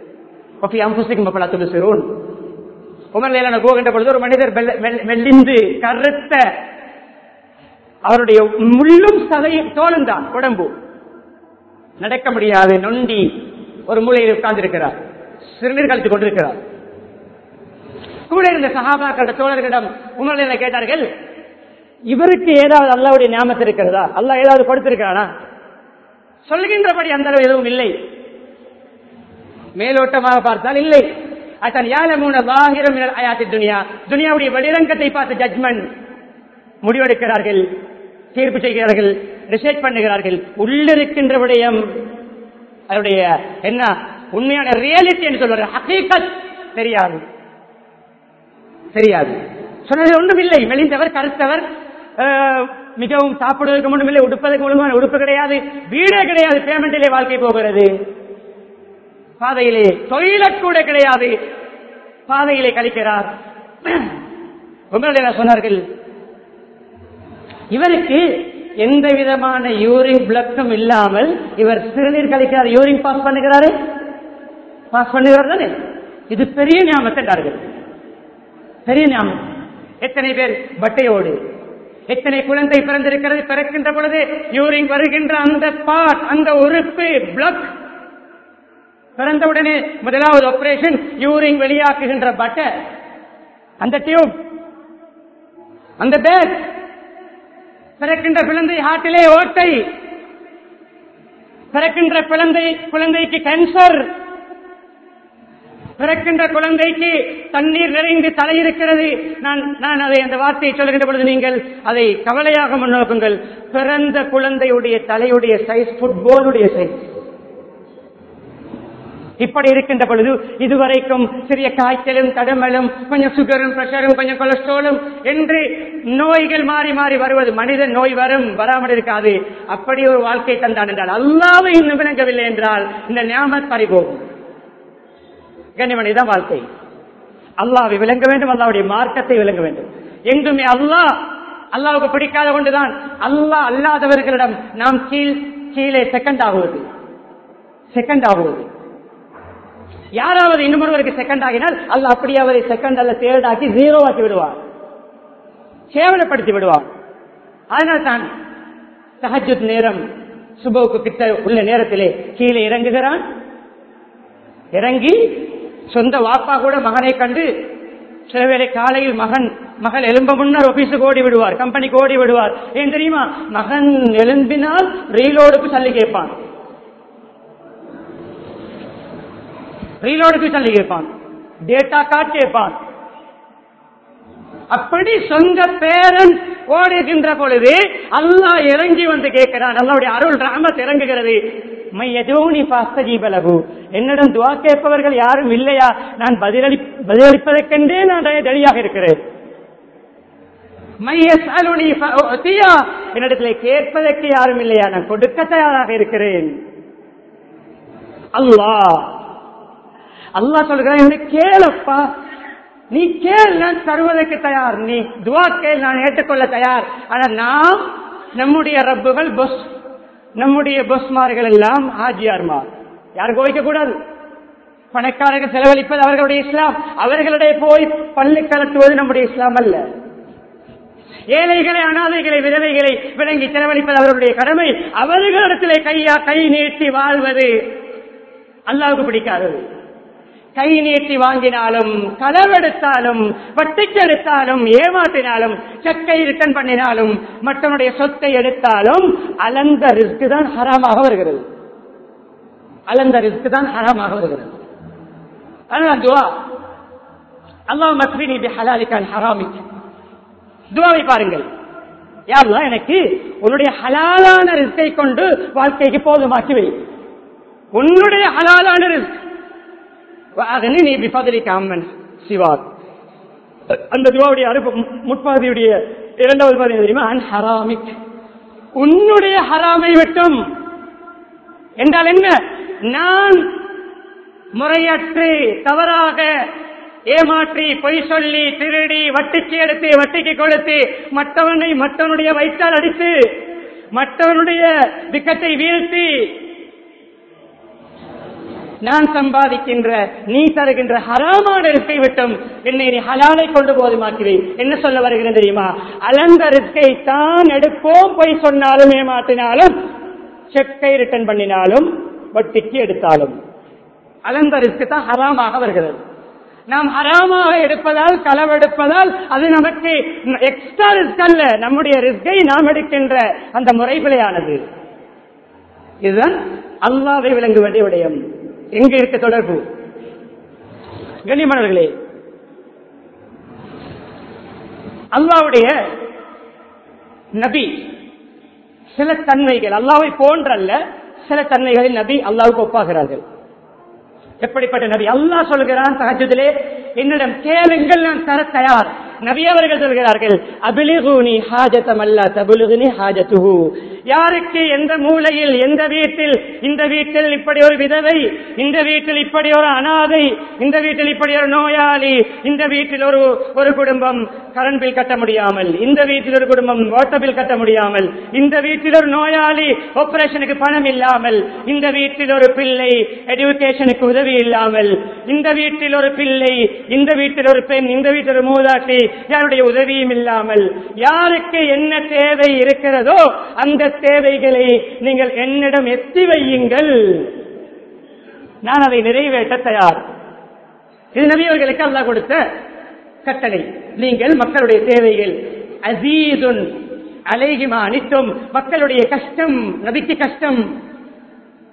உமர்லையிலான போகின்ற பொழுது ஒரு மனிதர் வெள்ள- வெள்ள- மெல்லிந்து கருத்த அவருடைய முள்ளும் சதையும் தோலும் தான் உடம்பு நடக்க முடியாது நொண்டி ஒரு மூலையில் உட்கார்ந்திருக்கிறார் சிறுநீர் கழித்துக் கொண்டிருக்கிறார் கூட இருந்த சகாபாக்கள தோழர்களிடம் உமர்லையில கேட்டார்கள் இவருக்கு ஏதாவது அல்லாவுடைய ஞாபகத்தில் இருக்கிறதா அல்லாஹ் ஏதாவது கொடுத்திருக்கிறானா சொல்கின்றபடி அந்த அளவு எதுவும் இல்லை மேலோட்டமாக பார்த்தால் இல்லை அத்தன் யாழமூன வாகிரம் அயாத்தி துனியா துனியாவுடைய வெளிரங்கத்தை பார்த்து ஜட்மெண்ட் முடிவெடுக்கிறார்கள் தீர்ப்பு செய்கிறார்கள் ரிசர்ச் பண்ணுகிறார்கள் உள்ளிருக்கின்ற விடயம் அதனுடைய என்ன உண்மையான ரியாலிட்டி என்று சொல்வார்கள் ஹகீகத் தெரியாது தெரியாது சொன்னது ஒன்றும் இல்லை மெலிந்தவர் கருத்தவர் அஹ், மிகவும் சாப்பிடுவதற்கு ஒன்றும் இல்லை உடுப்பதற்கு ஒழுங்கான உடுப்பு கிடையாது வீடே கிடையாது பேமெண்டிலே வாழ்க்கை போகிறது பாதையிலே தொழிலக் கூட கிடையாது பாதையிலே கழிக்கிறார் உங்களிடம் சொன்னார்கள் இவருக்கு எந்த விதமான யூரின் பிளக்கும் இல்லாமல் இவர் சிறுநீர் கழிக்கிறார் யூரின் பாஸ் பண்ணுகிறாரு பாஸ் பண்ணுகிறார் தானே இது பெரிய ஞாபகத்தை என்றார்கள் பெரிய ஞாபகம் எத்தனை பேர் பட்டையோடு எத்தனை குழந்தை பிறந்திருக்கிறது பிறக்கின்ற பொழுது யூரின் வருகின்ற அந்த பாட் அந்த உறுப்பு பிளக் பிறந்தவுடனே முதலாவது ஆபரேஷன் யூரின் வெளியாக்குகின்ற பட்டை அந்த டியூப் அந்த பேக் பிறக்கின்ற குழந்தை ஹார்ட்டிலே ஓட்டை பிறக்கின்ற குழந்தை குழந்தைக்கு கேன்சர் பிறக்கின்ற குழந்தைக்கு தண்ணீர் நிறைந்து தலையிருக்கிறது நான் நான் அதை அந்த வார்த்தையை சொல்கின்ற பொழுது நீங்கள் அதை கவலையாக முன்னோக்குங்கள் பிறந்த குழந்தையுடைய தலையுடைய சைஸ் ஃபுட்பாலுடைய சைஸ் இப்படி இருக்கின்ற பொழுது இதுவரைக்கும் சிறிய காய்ச்சலும் தடமலும் கொஞ்சம் சுகரும் பிரஷரும் கொஞ்சம் கொலஸ்ட்ராலும் என்று நோய்கள் மாறி மாறி வருவது மனித நோய் வரும் வராமல் இருக்காது அப்படி ஒரு வாழ்க்கை தந்தான் என்றால் அல்லாவை இன்னும் விளங்கவில்லை என்றால் இந்த ஞாபகம் பறிபோகும் கண்ணிமனிதான் வாழ்க்கை அல்லாவை விளங்க வேண்டும் அல்லாவுடைய மார்க்கத்தை விளங்க வேண்டும் எங்குமே அல்லாஹ் அல்லாவுக்கு பிடிக்காத கொண்டுதான் அல்லாஹ் அல்லாதவர்களிடம் நாம் கீழ் கீழே செகண்ட் ஆகுவது செகண்ட் ஆகுவது யாராவது இன்னொருவருக்கு செகண்ட் ஆகினால் அல்ல அப்படியே அவரை செகண்ட் அல்ல தேர்ட் ஆக்கி ஜீரோ ஆக்கி விடுவார் கேவலப்படுத்தி விடுவார் அதனால் தான் தஹஜுத் நேரம் சுபவுக்கு கிட்ட உள்ள நேரத்திலே கீழே இறங்குகிறான் இறங்கி சொந்த வாப்பா கூட மகனை கண்டு சில வேளை காலையில் மகன் மகள் எலும்ப முன்னர் ஆபீஸுக்கு ஓடி விடுவார் கம்பெனிக்கு ஓடி விடுவார் ஏன் தெரியுமா மகன் எலும்பினால் ரீலோடுக்கு தள்ளி கேட்பான் ரீலோடுக்கு தள்ளி கேட்பான் டேட்டா கார்டு கேட்பான் அப்படி சொந்த பேரன் ஓடுகின்ற பொழுது அல்லாஹ் இறங்கி வந்து கேட்கிறான் அல்லாவுடைய அருள் ராமத் இறங்குகிறது மையதூனி பாஸ்தஜீபலகு என்னிடம் துவா கேட்பவர்கள் யாரும் இல்லையா நான் பதிலளி பதிலளிப்பதற்கென்றே நான் ரெடியாக இருக்கிறேன் மையசாலுனி ஃபஅுதியா என்னிடத்தில் கேட்பதற்கு யாரும் இல்லையா நான் கொடுக்க தயாராக இருக்கிறேன் அல்லாஹ் அல்லாஹ் சொல்கிறான் இவனை கேளப்பா நீ கேள் நான் தருவதற்கு தயார் நீ துவா கேள் நான் ஏற்றுக்கொள்ள தயார் ஆனா நாம் நம்முடைய ரப்புகள் பொஸ் நம்முடைய பொஸ்மார்கள் எல்லாம் ஆஜியார்மார் யாரும் கோவிக்க கூடாது பணக்காரர்கள் செலவழிப்பது அவர்களுடைய இஸ்லாம் அவர்களுடைய போய் பள்ளி கலட்டுவது நம்முடைய இஸ்லாம் அல்ல ஏழைகளை அனாதைகளை விதவைகளை விளங்கி செலவழிப்பது அவர்களுடைய கடமை அவர்களிடத்திலே கையா கை நீட்டி வாழ்வது அல்லாவுக்கு பிடிக்காதது கை நீட்டி வாங்கினாலும் களவெடுத்தாலும் வட்டிக்கு எடுத்தாலும் ஏமாற்றினாலும் செக்கை ரிட்டன் பண்ணினாலும் மற்றவனுடைய சொத்தை எடுத்தாலும் அலந்த ரிஸ்க் தான் ஹராமாக வருகிறது அலந்த ரிஸ்க் தான் ஹராமாக வருகிறது அதனால துவா அல்லாஹ் மஸ்வினி பி ஹலாலிக்கான் ஹராமிக் துவாவை பாருங்கள் யாரெல்லாம் எனக்கு உன்னுடைய ஹலாலான ரிஸ்கை கொண்டு வாழ்க்கைக்கு போதுமாக்கி வை உன்னுடைய ஹலாலான ரிஸ்க் நீ பிபதலிக்க அம்மன் சிவாத் அந்த துவாவுடைய அறுப்பு முற்பகுதியுடைய இரண்டாவது பகுதி தெரியுமா அன் ஹராமிக் உன்னுடைய ஹராமை விட்டும் என்றால் என்ன நான் முறையற்று தவறாக ஏமாற்றி பொய் சொல்லி திருடி வட்டிக்கு எடுத்து வட்டிக்கு கொடுத்து மற்றவனை மற்றவனுடைய வயிற்றால் அடித்து மற்றவனுடைய திக்கத்தை வீழ்த்தி நான் சம்பாதிக்கின்ற நீ தருகின்ற ஹராமான ரிஸ்கை விட்டும் என்னை நீ ஹலாலை கொண்டு போதுமாக்கிறே என்ன சொல்ல வருகிறேன் தெரியுமா அலந்த ரிஸ்கை தான் எடுப்போம் போய் சொன்னாலும் ஏமாற்றினாலும் செக்கை ரிட்டர்ன் பண்ணினாலும் வட்டிக்கு எடுத்தாலும் அலந்த ரிஸ்க் தான் ஹராமாக வருகிறது நாம் ஹராமாக எடுப்பதால் களவெடுப்பதால் அது நமக்கு எக்ஸ்ட்ரா ரிஸ்க் அல்ல நம்முடைய ரிஸ்கை நாம் எடுக்கின்ற அந்த முறைபிழையானது இதுதான் அல்லாவை விளங்க வேண்டிய விடயம் எங்க இருக்க தொடர்பு கண்ணியமானவர்களே அல்லாவுடைய நபி சில தன்மைகள் அல்லாவை போன்றல்ல சில தன்மைகளில் நபி அல்லாவுக்கு ஒப்பாகிறார்கள் எப்படிப்பட்ட நபி அல்லாஹ் சொல்கிறான் தகஜத்திலே என்னிடம் கேளுங்கள் நான் தர தயார் நபி அவர்கள் சொல்கிறார்கள் அபிலிகுனி ஹாஜத்தம் அல்ல தபுலுகுனி ஹாஜத்துஹு யாருக்கு எந்த மூலையில் எந்த வீட்டில் இந்த வீட்டில் இப்படி ஒரு விதவை இந்த வீட்டில் இப்படி ஒரு அனாதை இந்த வீட்டில் இப்படி ஒரு நோயாளி இந்த வீட்டில் ஒரு ஒரு குடும்பம் கரண்ட் பில் கட்ட முடியாமல் இந்த வீட்டில் ஒரு குடும்பம் வாட்டர் பில் கட்ட முடியாமல் இந்த வீட்டில் ஒரு நோயாளி ஆபரேஷனுக்கு பணம் இல்லாமல் இந்த வீட்டில் ஒரு பிள்ளை எடுக்கேஷனுக்கு உதவி இல்லாமல் இந்த வீட்டில் ஒரு பிள்ளை இந்த வீட்டில் ஒரு பெண் இந்த வீட்டில் ஒரு மூதாட்டி யாருடைய உதவியும் இல்லாமல் யாருக்கு என்ன தேவை இருக்கிறதோ அந்த தேவைகளை நீங்கள் என்னிடம் எத்தி வையுங்கள் நான் அதை நிறைவேற்ற தயார் இது நபியவர்களுக்கு அல்லா கொடுத்த கட்டளை நீங்கள் மக்களுடைய தேவைகள் அசீதுன் அலைகிமா அனித்தும் மக்களுடைய கஷ்டம் நபிக்கு கஷ்டம்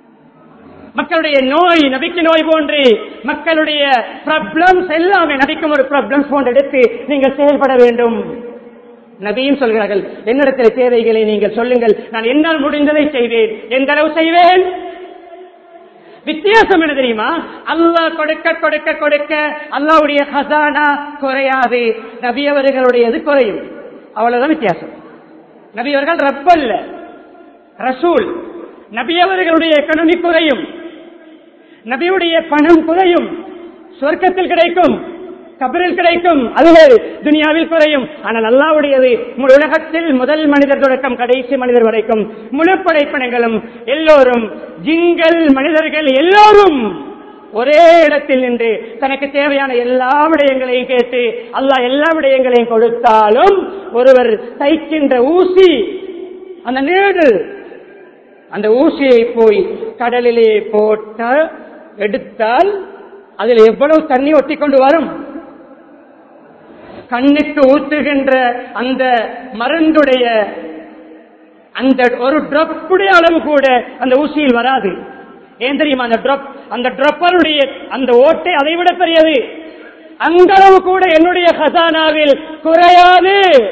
மக்களுடைய நோய் நபிக்கு நோய் போன்று மக்களுடைய ப்ராப்ளம்ஸ் எல்லாமே நபிக்கும் ஒரு ப்ராப்ளம்ஸ் போன்று எடுத்து நீங்கள் செயல்பட வேண்டும் நபியும் சொல்கிறார்கள் என்னிடத்தில் தேவைகளை நீங்கள் சொல்லுங்கள் நான் என்னால் முடிந்ததை செய்வேன் எந்த அளவு செய்வேன் வித்தியாசம் என்ன தெரியுமா அல்லாஹ் கொடுக்க கொடுக்க கொடுக்க அல்லாவுடைய ஹசானா குறையாது நபி அவர்களுடையது குறையும் அவ்வளவுதான் வித்தியாசம் நபி அவர்கள் ரப்பல்ல ரசூல் நபி அவர்களுடைய எக்கனமி குறையும் நபியுடைய பணம் குறையும் சொர்க்கத்தில் கிடைக்கும் கபரில் கிடைக்கும் அல்லது துனியாவில் குறையும் ஆனால் அல்லாவுடையது முழு உலகத்தில் முதல் மனிதர் தொடக்கம் கடைசி மனிதர் வரைக்கும் முழு படைப்பினங்களும் எல்லோரும் ஜிங்கள் மனிதர்கள் எல்லோரும் ஒரே இடத்தில் நின்று தனக்கு தேவையான எல்லா விடயங்களையும் கேட்டு அல்லாஹ் எல்லா விடயங்களையும் கொடுத்தாலும் ஒருவர் தைக்கின்ற ஊசி அந்த நீடு அந்த ஊசியை போய் கடலிலே போட்ட எடுத்தால் அதில் எவ்வளவு தண்ணி ஒட்டி கொண்டு வரும் கண்ணுக்கு ஊற்றுகின்ற அந்த மருந்துடைய அந்த ஒரு டிரப்புடைய அளவு கூட அந்த ஊசியில் வராது ஏன் தெரியுமா அந்த டிரப் அந்த டிரப்பருடைய அந்த ஓட்டை அதை விட பெரியது அந்த அளவு கூட என்னுடைய ஹசானாவில் குறையாது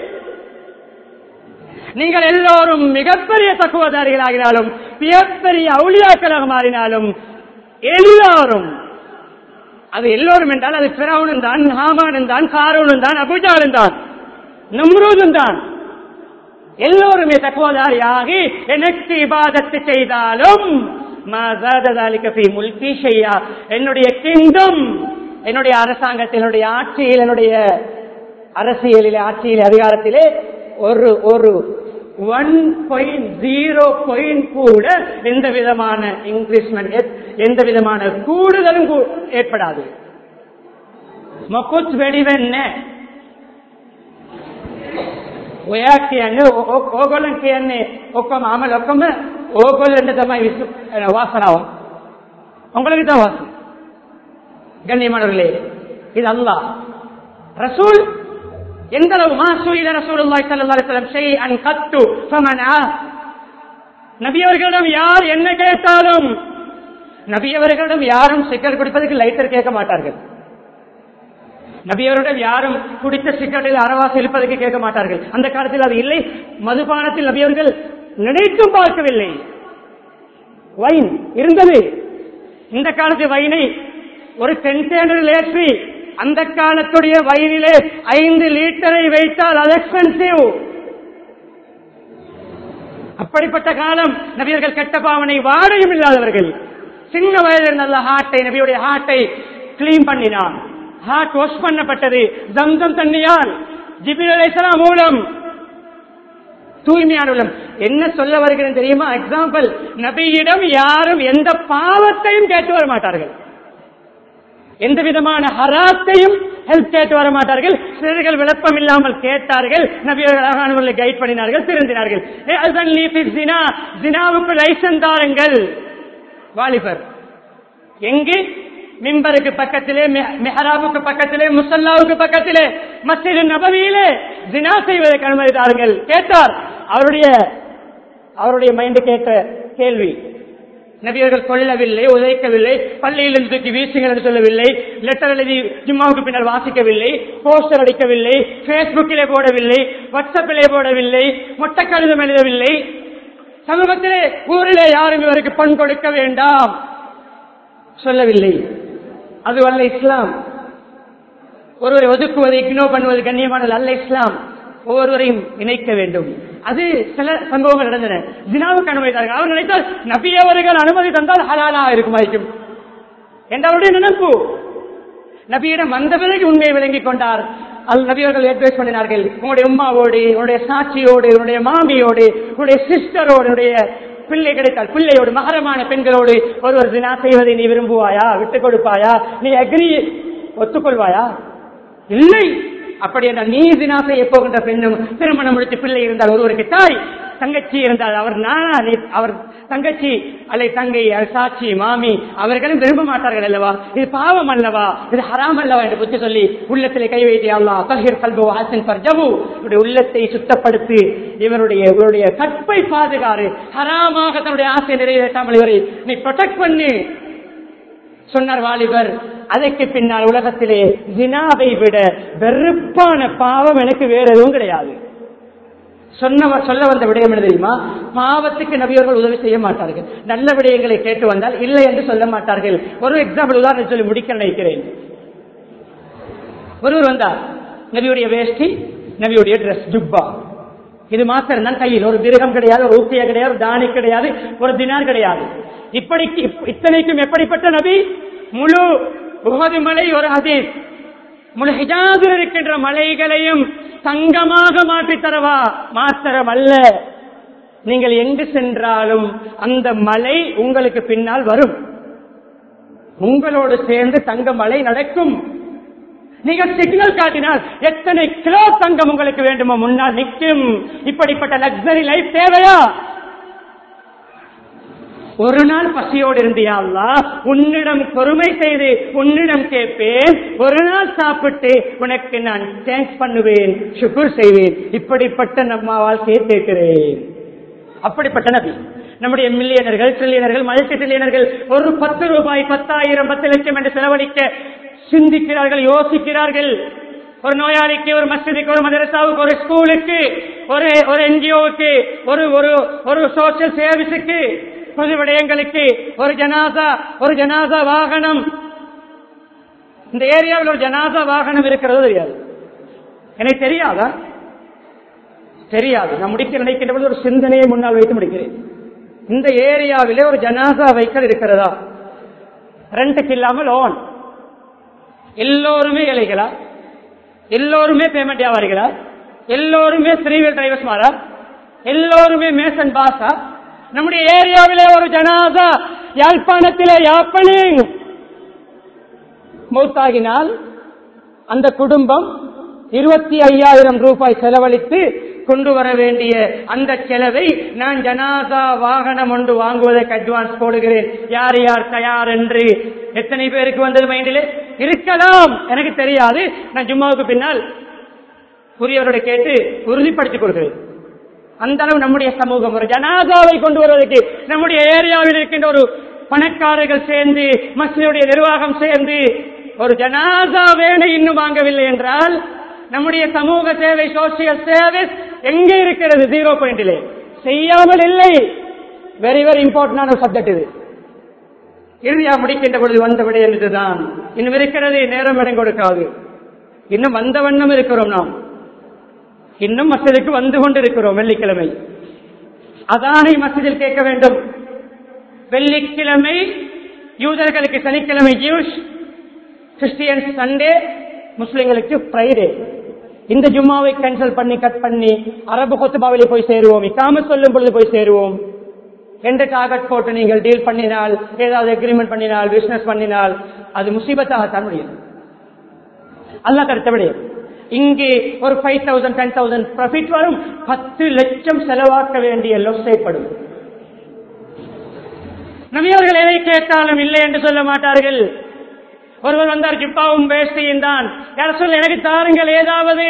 நீங்கள் எல்லோரும் மிகப்பெரிய தக்குவதாரிகளாகினாலும் மிகப்பெரிய அவுளியாக்களாக மாறினாலும் எல்லாரும் அது எல்லோரும் என்றால் அது பிறவனும் தான் ஹாமானும் தான் காரூனும் தான் அபுஜாலும் தான் நம்ரூதும் தான் எல்லோருமே தக்குவதாரியாகி எனக்கு இபாதத்து செய்தாலும் முல்கி செய்யா என்னுடைய கிங்டம் என்னுடைய அரசாங்கத்தில் என்னுடைய ஆட்சியில் என்னுடைய அரசியலில் ஆட்சியில் அதிகாரத்திலே ஒரு ஒரு ஒன் பாயிண்ட் ஜீரோ பாயிண்ட் கூட எந்த விதமான இன்க்ரீஸ்மெண்ட் எந்த விதமான கூடுதலும் கூ- ஏற்படாது මොකුත් වැඩි වෙන්නේ ඔයා කියන්නේ ඕ- ඕ- ඕගොල්ලන් කියන්නේ ඔක්කොම අමල ඔක්කොම ඕගොල්ලන්ට තමයි විසු- අ, வாசனாவும் உங்களுக்கு தான் வாசம் கண்ணியமானவர்களே இது அல்லாஹ் ரசூல் எந்த அளவு மாசூயில ரசூலுல்லாஹி ஸல்லல்லாஹு அலைஹி வஸல்லம் ஷைஅன் கத்து ஃபமனா நபி அவர்களிடம் யார் என்ன கேட்டாலும் நபி அவர்களிடம் யாரும் சிக்கர் குடிப்பதற்கு லைட்டர் கேட்க மாட்டார்கள் நபியவரிடம் யாரும் குடித்த சிக்கரில் அறவாசி இருப்பதற்கு கேட்க மாட்டார்கள் அந்த காலத்தில் அது இல்லை மதுபானத்தில் நபியவர்கள் நினைத்தும் பார்க்கவில்லை வைன் இருந்தது இந்த காலத்து வைனை ஒரு கண்டெய்னரில் ஏற்றி அந்த காலத்துடைய வைனிலே ஐந்து லீட்டரை வைத்தால் அது எக்ஸ்பென்சிவ் அப்படிப்பட்ட காலம் நபியர்கள் கெட்ட பாவனை வாடையும் இல்லாதவர்கள் சின்ன வயதில் நல்ல ஹார்ட்டை நபியுடைய ஹார்ட்டை கிளீன் பண்ணினான் ஹார்ட் வாஷ் பண்ணப்பட்டது ஜம்சம் தண்ணியால் ஜிபில் அலைஹிஸ்ஸலாம் மூலம் தூய்மையான உள்ளம் என்ன சொல்ல வருகிறேன் தெரியுமா எக்ஸாம்பிள் நபியிடம் யாரும் எந்த பாவத்தையும் கேட்டு வர மாட்டார்கள் எந்த விதமான ஹராத்தையும் ஹெல்ப் கேட்டு வர மாட்டார்கள் சிலர்கள் விளப்பம் இல்லாமல் கேட்டார்கள் நபியர்களை கைட் பண்ணினார்கள் திருந்தினார்கள் ஏ, அல்பன் லீஃபிஸ் ஜினா ஜினாவுக்கு லைசன் தாருங்கள் வாலிபர் எங்கு மிம்பருக்கு பக்கத்திலே மெ- மெஹராபுக்கு பக்கத்திலே முசல்லாவுக்கு பக்கத்திலே மஸ்ஜிது நபவியிலே ஜினா செய்வதற்கு அனுமதி தாருங்கள் கேட்டார் அவருடைய அவருடைய மைண்டு கேட்ட கேள்வி நபியர்கள் கொள்ளவில்லை உதைக்கவில்லை பள்ளியில் தூக்கி வீசுங்கள் என்று சொல்லவில்லை லெட்டர் எழுதி ஜும்மாவுக்கு பின்னர் வாசிக்கவில்லை போஸ்டர் அடிக்கவில்லை பேஸ்புக்கிலே போடவில்லை வாட்ஸ்அப்பிலே போடவில்லை மொட்டை கடிதம் எழுதவில்லை சமூகத்திலே ஊரிலே யாரும் இவருக்கு பண் கொடுக்க வேண்டாம் சொல்லவில்லை அது அல்ல இஸ்லாம் ஒருவரை ஒதுக்குவதை இக்னோர் பண்ணுவது கண்ணியமானது அல்ல இஸ்லாம் ஒவ்வொருவரையும் இணைக்க வேண்டும் அது சில சம்பவங்கள் நடந்தன ஜினாவுக்கு அனுமதி தந்தார்கள் அவர் நினைத்தால் நபி அவர்கள் அனுமதி தந்தால் ஹலாலா இருக்குமாയിരിക്കും என்ற அவருடைய நினைப்பு நபியிடம் வந்த பிறகு உண்மையை விளங்கிக் கொண்டார் அல் நபி அவர்கள் அட்வைஸ் பண்ணினார்கள் உங்களுடைய உம்மாவோடு உன்னுடைய சாட்சியோடு உன்னுடைய மாமியோடு உன்னுடைய சிஸ்டரோடு உன்னுடைய பிள்ளை கிடைத்தால் பிள்ளையோடு மகரமான பெண்களோடு ஒருவர் தினா செய்வதை நீ விரும்புவாயா விட்டுக் கொடுப்பாயா நீ அக்னி ஒத்துக்கொள்வாயா இல்லை அப்படி என்றால் நீ தினா செய்ய போகின்ற பெண்ணும் திருமணம் முடித்து பிள்ளை இருந்தால் ஒருவருக்கு தாய் தங்கச்சி இருந்தால் அவர் நானா நீ அவர் தங்கச்சி அல்லை தங்கை அது சாட்சி மாமி அவர்களும் விரும்ப மாட்டார்கள் அல்லவா இது பாவம் அல்லவா இது ஹராம் அல்லவா என்று புத்தி சொல்லி உள்ளத்திலே கை வைத்தே அல்லா தஹிர் கல்பு ஹாசன் பர்ஜபு இவருடைய உள்ளத்தை சுத்தப்படுத்தி இவருடைய இவருடைய கற்பை பாதுகாரு ஹராமாக தன்னுடைய ஆசையை நிறைவேற்றாமல் இவரை நீ ப்ரொடெக்ட் பண்ணி சொன்னார் வாலிபர் அதற்கு பின்னால் உலகத்திலே ஜினாவை விட வெறுப்பான பாவம் எனக்கு வேற எதுவும் கிடையாது சொன்ன சொல்ல வந்த விடயம் என்ன தெரியுமா பாவத்துக்கு நபியவர்கள் உதவி செய்ய மாட்டார்கள் நல்ல விடயங்களை கேட்டு வந்தால் இல்லை என்று சொல்ல மாட்டார்கள் ஒரு எக்ஸாம்பிள் உதாரணம் சொல்லி முடிக்க நினைக்கிறேன் ஒருவர் வந்தார் நபியுடைய வேஷ்டி நபியுடைய ட்ரெஸ் ஜுப்பா இது மாத்திரம் தான் கையில் ஒரு திருகம் கிடையாது ஒரு ஊக்கிய கிடையாது ஒரு தானி கிடையாது ஒரு தினார் கிடையாது இப்படி இத்தனைக்கும் எப்படிப்பட்ட நபி முழு உகது மலை ஒரு ஹதீஸ் முழு ஹிஜாதில் இருக்கின்ற மலைகளையும் தங்கமாக மாற்றித் தரவா மாத்திரம் அல்ல நீங்கள் எங்கு சென்றாலும் அந்த மலை உங்களுக்கு பின்னால் வரும் உங்களோடு சேர்ந்து தங்க மலை நடக்கும் நீங்கள் சிக்னல் காட்டினால் எத்தனை கிலோ தங்கம் உங்களுக்கு வேண்டுமோ முன்னால் நிற்கும் இப்படிப்பட்ட லக்ஸரி லைஃப் தேவையா ஒரு நாள் பசியோடு இருந்தியாங்களா உன்னிடம் பொறுமை செய்து உன்னிடம் கேட்பேன் ஒரு நாள் சாப்பிட்டு உனக்கு நான் தேங்க்ஸ் பண்ணுவேன் சுக்குர் செய்வேன் இப்படிப்பட்ட நம்ம வாழ்க்கையை கேட்கிறேன் அப்படிப்பட்ட நபி நம்முடைய மில்லியனர்கள் ட்ரில்லியனர்கள் மல்டி ட்ரில்லியனர்கள் ஒரு பத்து ரூபாய் பத்தாயிரம் பத்து லட்சம் என்று செலவழிக்க சிந்திக்கிறார்கள் யோசிக்கிறார்கள் ஒரு நோயாளிக்கு ஒரு மஸ்ஜிதுக்கு ஒரு மதரசாவுக்கு ஒரு ஸ்கூலுக்கு ஒரு ஒரு என்ஜிஓவுக்கு ஒரு ஒரு ஒரு சோசியல் சர்வீஸுக்கு பொது விடயங்களுக்கு ஒரு ஜனாசா ஒரு ஜனாசா வாகனம் இந்த ஏரியாவில் ஒரு ஜனாசா வாகனம் இருக்கிறது தெரியாது எனக்கு தெரியாதா தெரியாது நான் முடிக்க நினைக்கின்ற பொழுது ஒரு சிந்தனையை முன்னால் வைத்து முடிக்கிறேன் இந்த ஏரியாவிலே ஒரு ஜனாசா வைக்கல் இருக்கிறதா ரெண்டுக்கு இல்லாமல் ஓன் எல்லோருமே இலைகளா எல்லோருமே பேமெண்ட் வியாபாரிகளா எல்லோருமே ஸ்ரீவில் டிரைவர்ஸ் மாறா எல்லோருமே மேசன் பாசா நம்முடைய ஏரியாவிலே ஒரு ஜனாசா யாழ்ப்பாணத்திலே யாப்பனிங் மௌத்தாகினால் அந்த குடும்பம் இருபத்தி ஐயாயிரம் ரூபாய் செலவழித்து கொண்டு வர வேண்டிய அந்த செலவை நான் ஜனாசா வாகனம் ஒன்று வாங்குவதற்கு அட்வான்ஸ் போடுகிறேன் யார் யார் தயார் என்று எத்தனை பேருக்கு வந்தது மைண்டிலே இருக்கலாம் எனக்கு தெரியாது நான் ஜும்மாவுக்கு பின்னால் புரியவரோட கேட்டு உறுதிப்படுத்திக் கொள்கிறேன் அந்த அளவு நம்முடைய சமூகம் ஒரு ஜனாதாவை கொண்டு வருவதற்கு நம்முடைய ஏரியாவில் இருக்கின்ற ஒரு பணக்காரர்கள் சேர்ந்து மசிதுடைய நிர்வாகம் சேர்ந்து ஒரு ஜனாதா வேலை இன்னும் வாங்கவில்லை என்றால் நம்முடைய சமூக சேவை சோசியல் சர்வீஸ் எங்கே இருக்கிறது ஜீரோ பாயிண்டிலே செய்யாமல் இல்லை வெரி வெரி இம்பார்ட்டன்டான ஒரு சப்ஜெக்ட் இது இறுதியா முடிக்கின்ற பொழுது வந்த விடயம் இதுதான் இன்னும் இருக்கிறது நேரம் இடம் கொடுக்காது இன்னும் வந்த வண்ணம் இருக்கிறோம் நாம் இன்னும் மசிதுக்கு வந்து கொண்டிருக்கிறோம் வெள்ளிக்கிழமை அதானை மசிதில் கேட்க வேண்டும் வெள்ளிக்கிழமை யூதர்களுக்கு சனிக்கிழமை ஜூஸ் கிறிஸ்டியன்ஸ் சண்டே முஸ்லிம்களுக்கு ஃப்ரைடே இந்த ஜும்மாவை கேன்சல் பண்ணி கட் பண்ணி அரபு கொத்துபாவிலே போய் சேருவோம் இக்காம சொல்லும் பொழுது போய் சேருவோம் எந்த டார்கெட் போட்டு நீங்கள் டீல் பண்ணினால் ஏதாவது அக்ரிமெண்ட் பண்ணினால் பிசினஸ் பண்ணினால் அது முசீபத்தாகத்தான் முடியும் அல்லா கருத்த விடையும் இங்கே ஒரு five thousand ten thousand profit வரும் பத்து லட்சம் செலவாக்க வேண்டிய லொஸ் ஏற்படும் நபியவர்கள் எதை கேட்டாலும் இல்லை என்று சொல்ல மாட்டார்கள் ஒருவர் வந்தார் ஜிப்பாவும் வேஷ்டியும் தான் யார சொல்ல எனக்கு தாருங்கள் ஏதாவது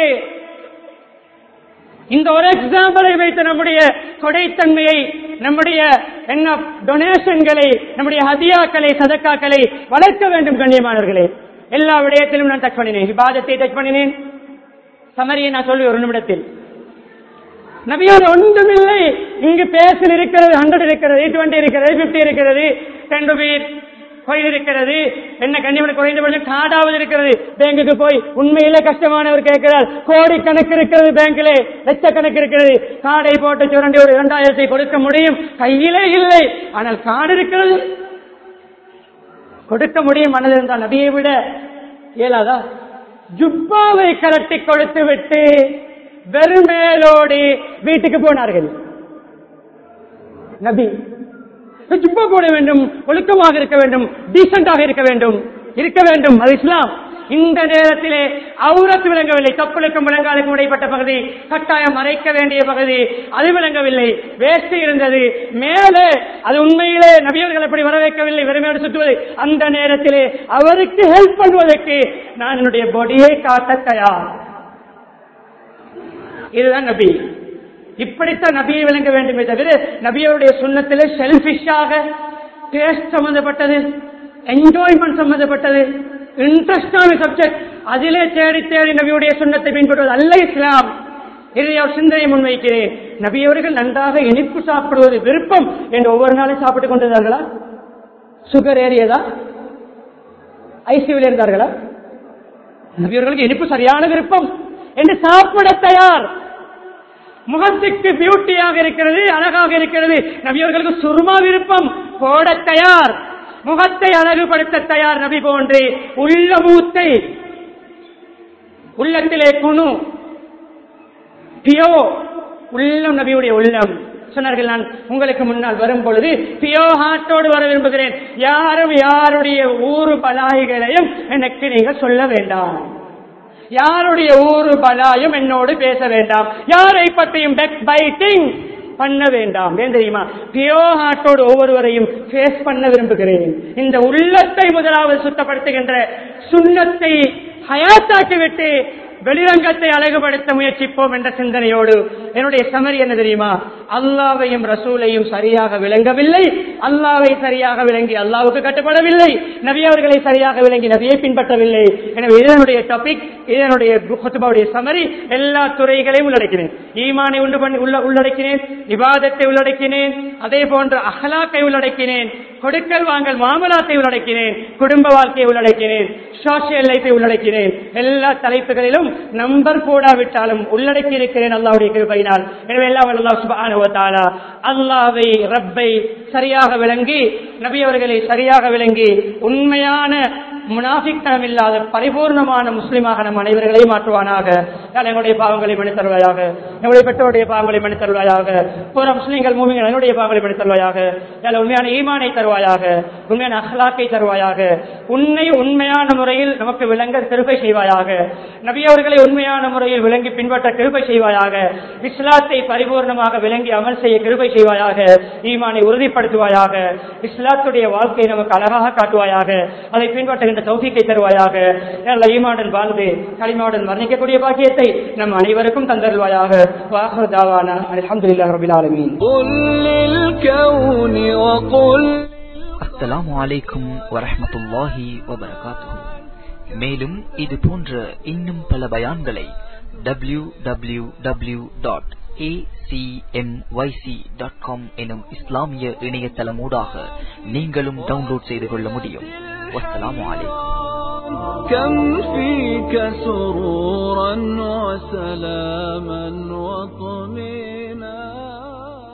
இந்த ஒரு எக்ஸாம்பிளை வைத்து நம்முடைய கொடைத்தன்மையை நம்முடைய என்ன டொனேஷன்களை நம்முடைய ஹதியாக்களை சதக்காக்களை வளர்க்க வேண்டும் கண்ணியமானவர்களே எல்லா விடயத்திலும் நான் டச் பண்ணினேன் விவாதத்தை டச் பண்ணினேன் சமரியை நான் சொல்லி ஒரு நிமிடத்தில் நபியோட ஒன்றுமில்லை இங்கு பேசல் இருக்கிறது ஹண்ட்ரட் இருக்கிறது டுவெண்ட்டி இருக்கிறது பிப்டி இருக்கிறது டென் ருபீஸ் கோயில் இருக்கிறது என்ன கண்ணியமனை குறைந்தபட்சம் காடாவது இருக்கிறது பேங்குக்கு போய் உண்மையிலே கஷ்டமானவர் கேட்கிறார் கோடி கணக்கு இருக்கிறது பேங்கிலே லட்சக்கணக்கு இருக்கிறது காடை போட்டு சுரண்டி ஒரு இரண்டாயிரத்தை கொடுக்க முடியும் கையிலே இல்லை ஆனால் காடு இருக்கிறது கொடுக்க முடியும் மனதில் இருந்தால் நபியை விட இயலாதா ஜுப்பாவை கலட்டி கொடுத்து விட்டு வெறுமேலோடி வீட்டுக்கு போனார்கள் நபி ஜுப்பா போட வேண்டும் ஒழுக்கமாக இருக்க வேண்டும் டீசென்டாக இருக்க வேண்டும் இருக்க வேண்டும் அது இஸ்லாம் இந்த நேரத்திலே அவுரத்து விளங்கவில்லை கப்பலுக்கும் விளங்காலுக்கும் இடைப்பட்ட பகுதி கட்டாயம் மறைக்க வேண்டிய பகுதி அது விளங்கவில்லை வேஷ்டி இருந்தது மேலே அது உண்மையிலே நபியர்கள் அப்படி வர வைக்கவில்லை வெறுமையோடு சுற்றுவது அந்த நேரத்திலே அவருக்கு ஹெல்ப் பண்ணுவதற்கு நான் என்னுடைய பொடியை காட்ட தயார் இதுதான் நபி இப்படித்தான் நபியை விளங்க வேண்டுமே தவிர நபியோடைய சுண்ணத்திலே செல்பிஷாக டேஸ்ட் சம்பந்தப்பட்டது என்ஜாய்மெண்ட் சம்பந்தப்பட்டது இன்ட்ரெஸ்டான சப்ஜெக்ட் அதிலே தேடி தேடி நபியுடைய சுண்ணத்தை பின்பற்றுவது அல்ல இஸ்லாம் இதை ஒரு சிந்தனை முன்வைக்கிறேன் நபி அவர்கள் நன்றாக இனிப்பு சாப்பிடுவது விருப்பம் என்று ஒவ்வொரு நாளும் சாப்பிட்டுக் கொண்டிருந்தார்களா சுகர் ஏறியதா ஐசியூவில் இருந்தார்களா நபியவர்களுக்கு இனிப்பு சரியான விருப்பம் என்று சாப்பிட தயார் முகத்துக்கு பியூட்டியாக இருக்கிறது அழகாக இருக்கிறது நபியவர்களுக்கு சுருமா விருப்பம் போட தயார் முகத்தை அழகுபடுத்த தயார் நபி போன்று உள்ள மூத்தை உள்ளத்திலே குணு பியோ உள்ளம் நபியுடைய உள்ளம் சொன்னார்கள் நான் உங்களுக்கு முன்னால் வரும் பொழுது பியோ ஹார்ட்டோடு வர விரும்புகிறேன் யாரும் யாருடைய ஊரு பலாய்களையும் எனக்கு நீங்கள் சொல்ல வேண்டாம் யாருடைய ஊரு பலாயும் என்னோடு பேச வேண்டாம் யாரை பற்றியும் பைட்டிங் பண்ண வேண்டாம் ஏன் தெரியுமா பியோ ஹார்ட்டோடு ஒவ்வொருவரையும் ஃபேஸ் பண்ண விரும்புகிறேன் இந்த உள்ளத்தை முதலாவது சுத்தப்படுத்துகின்ற சுண்ணத்தை ஹயாத்தாக்கி விட்டு வெளிரங்கத்தை அழகுபடுத்த முயற்சிப்போம் என்ற சிந்தனையோடு என்னுடைய சமரி என்ன தெரியுமா அல்லாவையும் ரசூலையும் சரியாக விளங்கவில்லை அல்லாவை சரியாக விளங்கி அல்லாவுக்கு கட்டுப்படவில்லை நபி அவர்களை சரியாக விளங்கி நபியை பின்பற்றவில்லை எனவே இதனுடைய டாபிக் இதனுடைய குத்துபாவுடைய சமரி எல்லா துறைகளையும் உள்ளடக்கினேன் ஈமானை உண்டு பண்ணி உள்ள உள்ளடக்கினேன் விவாதத்தை உள்ளடக்கினேன் அதே போன்ற அகலாக்கை உள்ளடக்கினேன் கொடுக்கல் வாங்கல் மாமலாத்தை உள்ளடக்கினேன் குடும்ப வாழ்க்கையை உள்ளடக்கினேன் சோசியல் லைஃபை உள்ளடக்கினேன் எல்லா தலைப்புகளிலும் நம்பர் போடாவிட்டாலும் உள்ளடக்கி இருக்கிறேன் அல்லாவுடைய கிருபையினால் எனவே எல்லாம் அல்லாஹ் சுப்ஹானஹு வ தஆலா அல்லாஹ்வை ரப்பை சரியாக விளங்கி நபி அவர்களை சரியாக விளங்கி உண்மையான முனாஃபிக்தனம் இல்லாத பரிபூர்ணமான முஸ்லிமாக நம் அனைவர்களையும் மாற்றுவானாக யாழ் எங்களுடைய பாவங்களை மன்னித் தருவாயாக எங்களுடைய பெற்றோருடைய பாவங்களை மன்னித் தருவாயாக புற முஸ்லிம்கள் மூமிகள் என்னுடைய பாவங்களை மன்னித் தருவாயாக யாழ் உண்மையான ஈமானை தருவாயாக உண்மையான அஹ்லாக்கை தருவாயாக உன்னை உண்மையான முறையில் நமக்கு விளங்க கிருபை செய்வாயாக நபி அவர்களை உண்மையான முறையில் விளங்கி பின்பற்ற கிருபை செய்வாயாக இஸ்லாத்தை பரிபூர்ணமாக விளங்கி அமல் செய்ய கிருபை செய்வாயாக ஈமானை உறுதிப்படுத்துவாயாக இஸ்லாத்துடைய வாழ்க்கையை நமக்கு அழகாக காட்டுவாயாக அதை பின்பற்றுகின்ற தௌஃபீக்கை தருவாயாக நல்ல ஈமாவுடன் வாழ்ந்து களிமாவுடன் வர்ணிக்கக்கூடிய பாக்கியத்தை நம் அனைவருக்கும் தந்தருவாயாக வாஹர் தாவானா அல்ஹம்துலில்லாஹி ரபில் ஆலமீன் قل للكون وقل அஸ்ஸலாமு அலைக்கும் வரஹ்மத்துல்லாஹி வபரகாத்துஹு மேலும் இது போன்ற இன்னும் பல பயான்களை W W W dot dot com எனும் இஸ்லாமிய இணையதளமூடாக நீங்களும் டவுன்லோட் செய்து கொள்ள முடியும் வஸ்ஸலாமு அலைக்கும் كم فيك سرورا وسلاما وطمئنا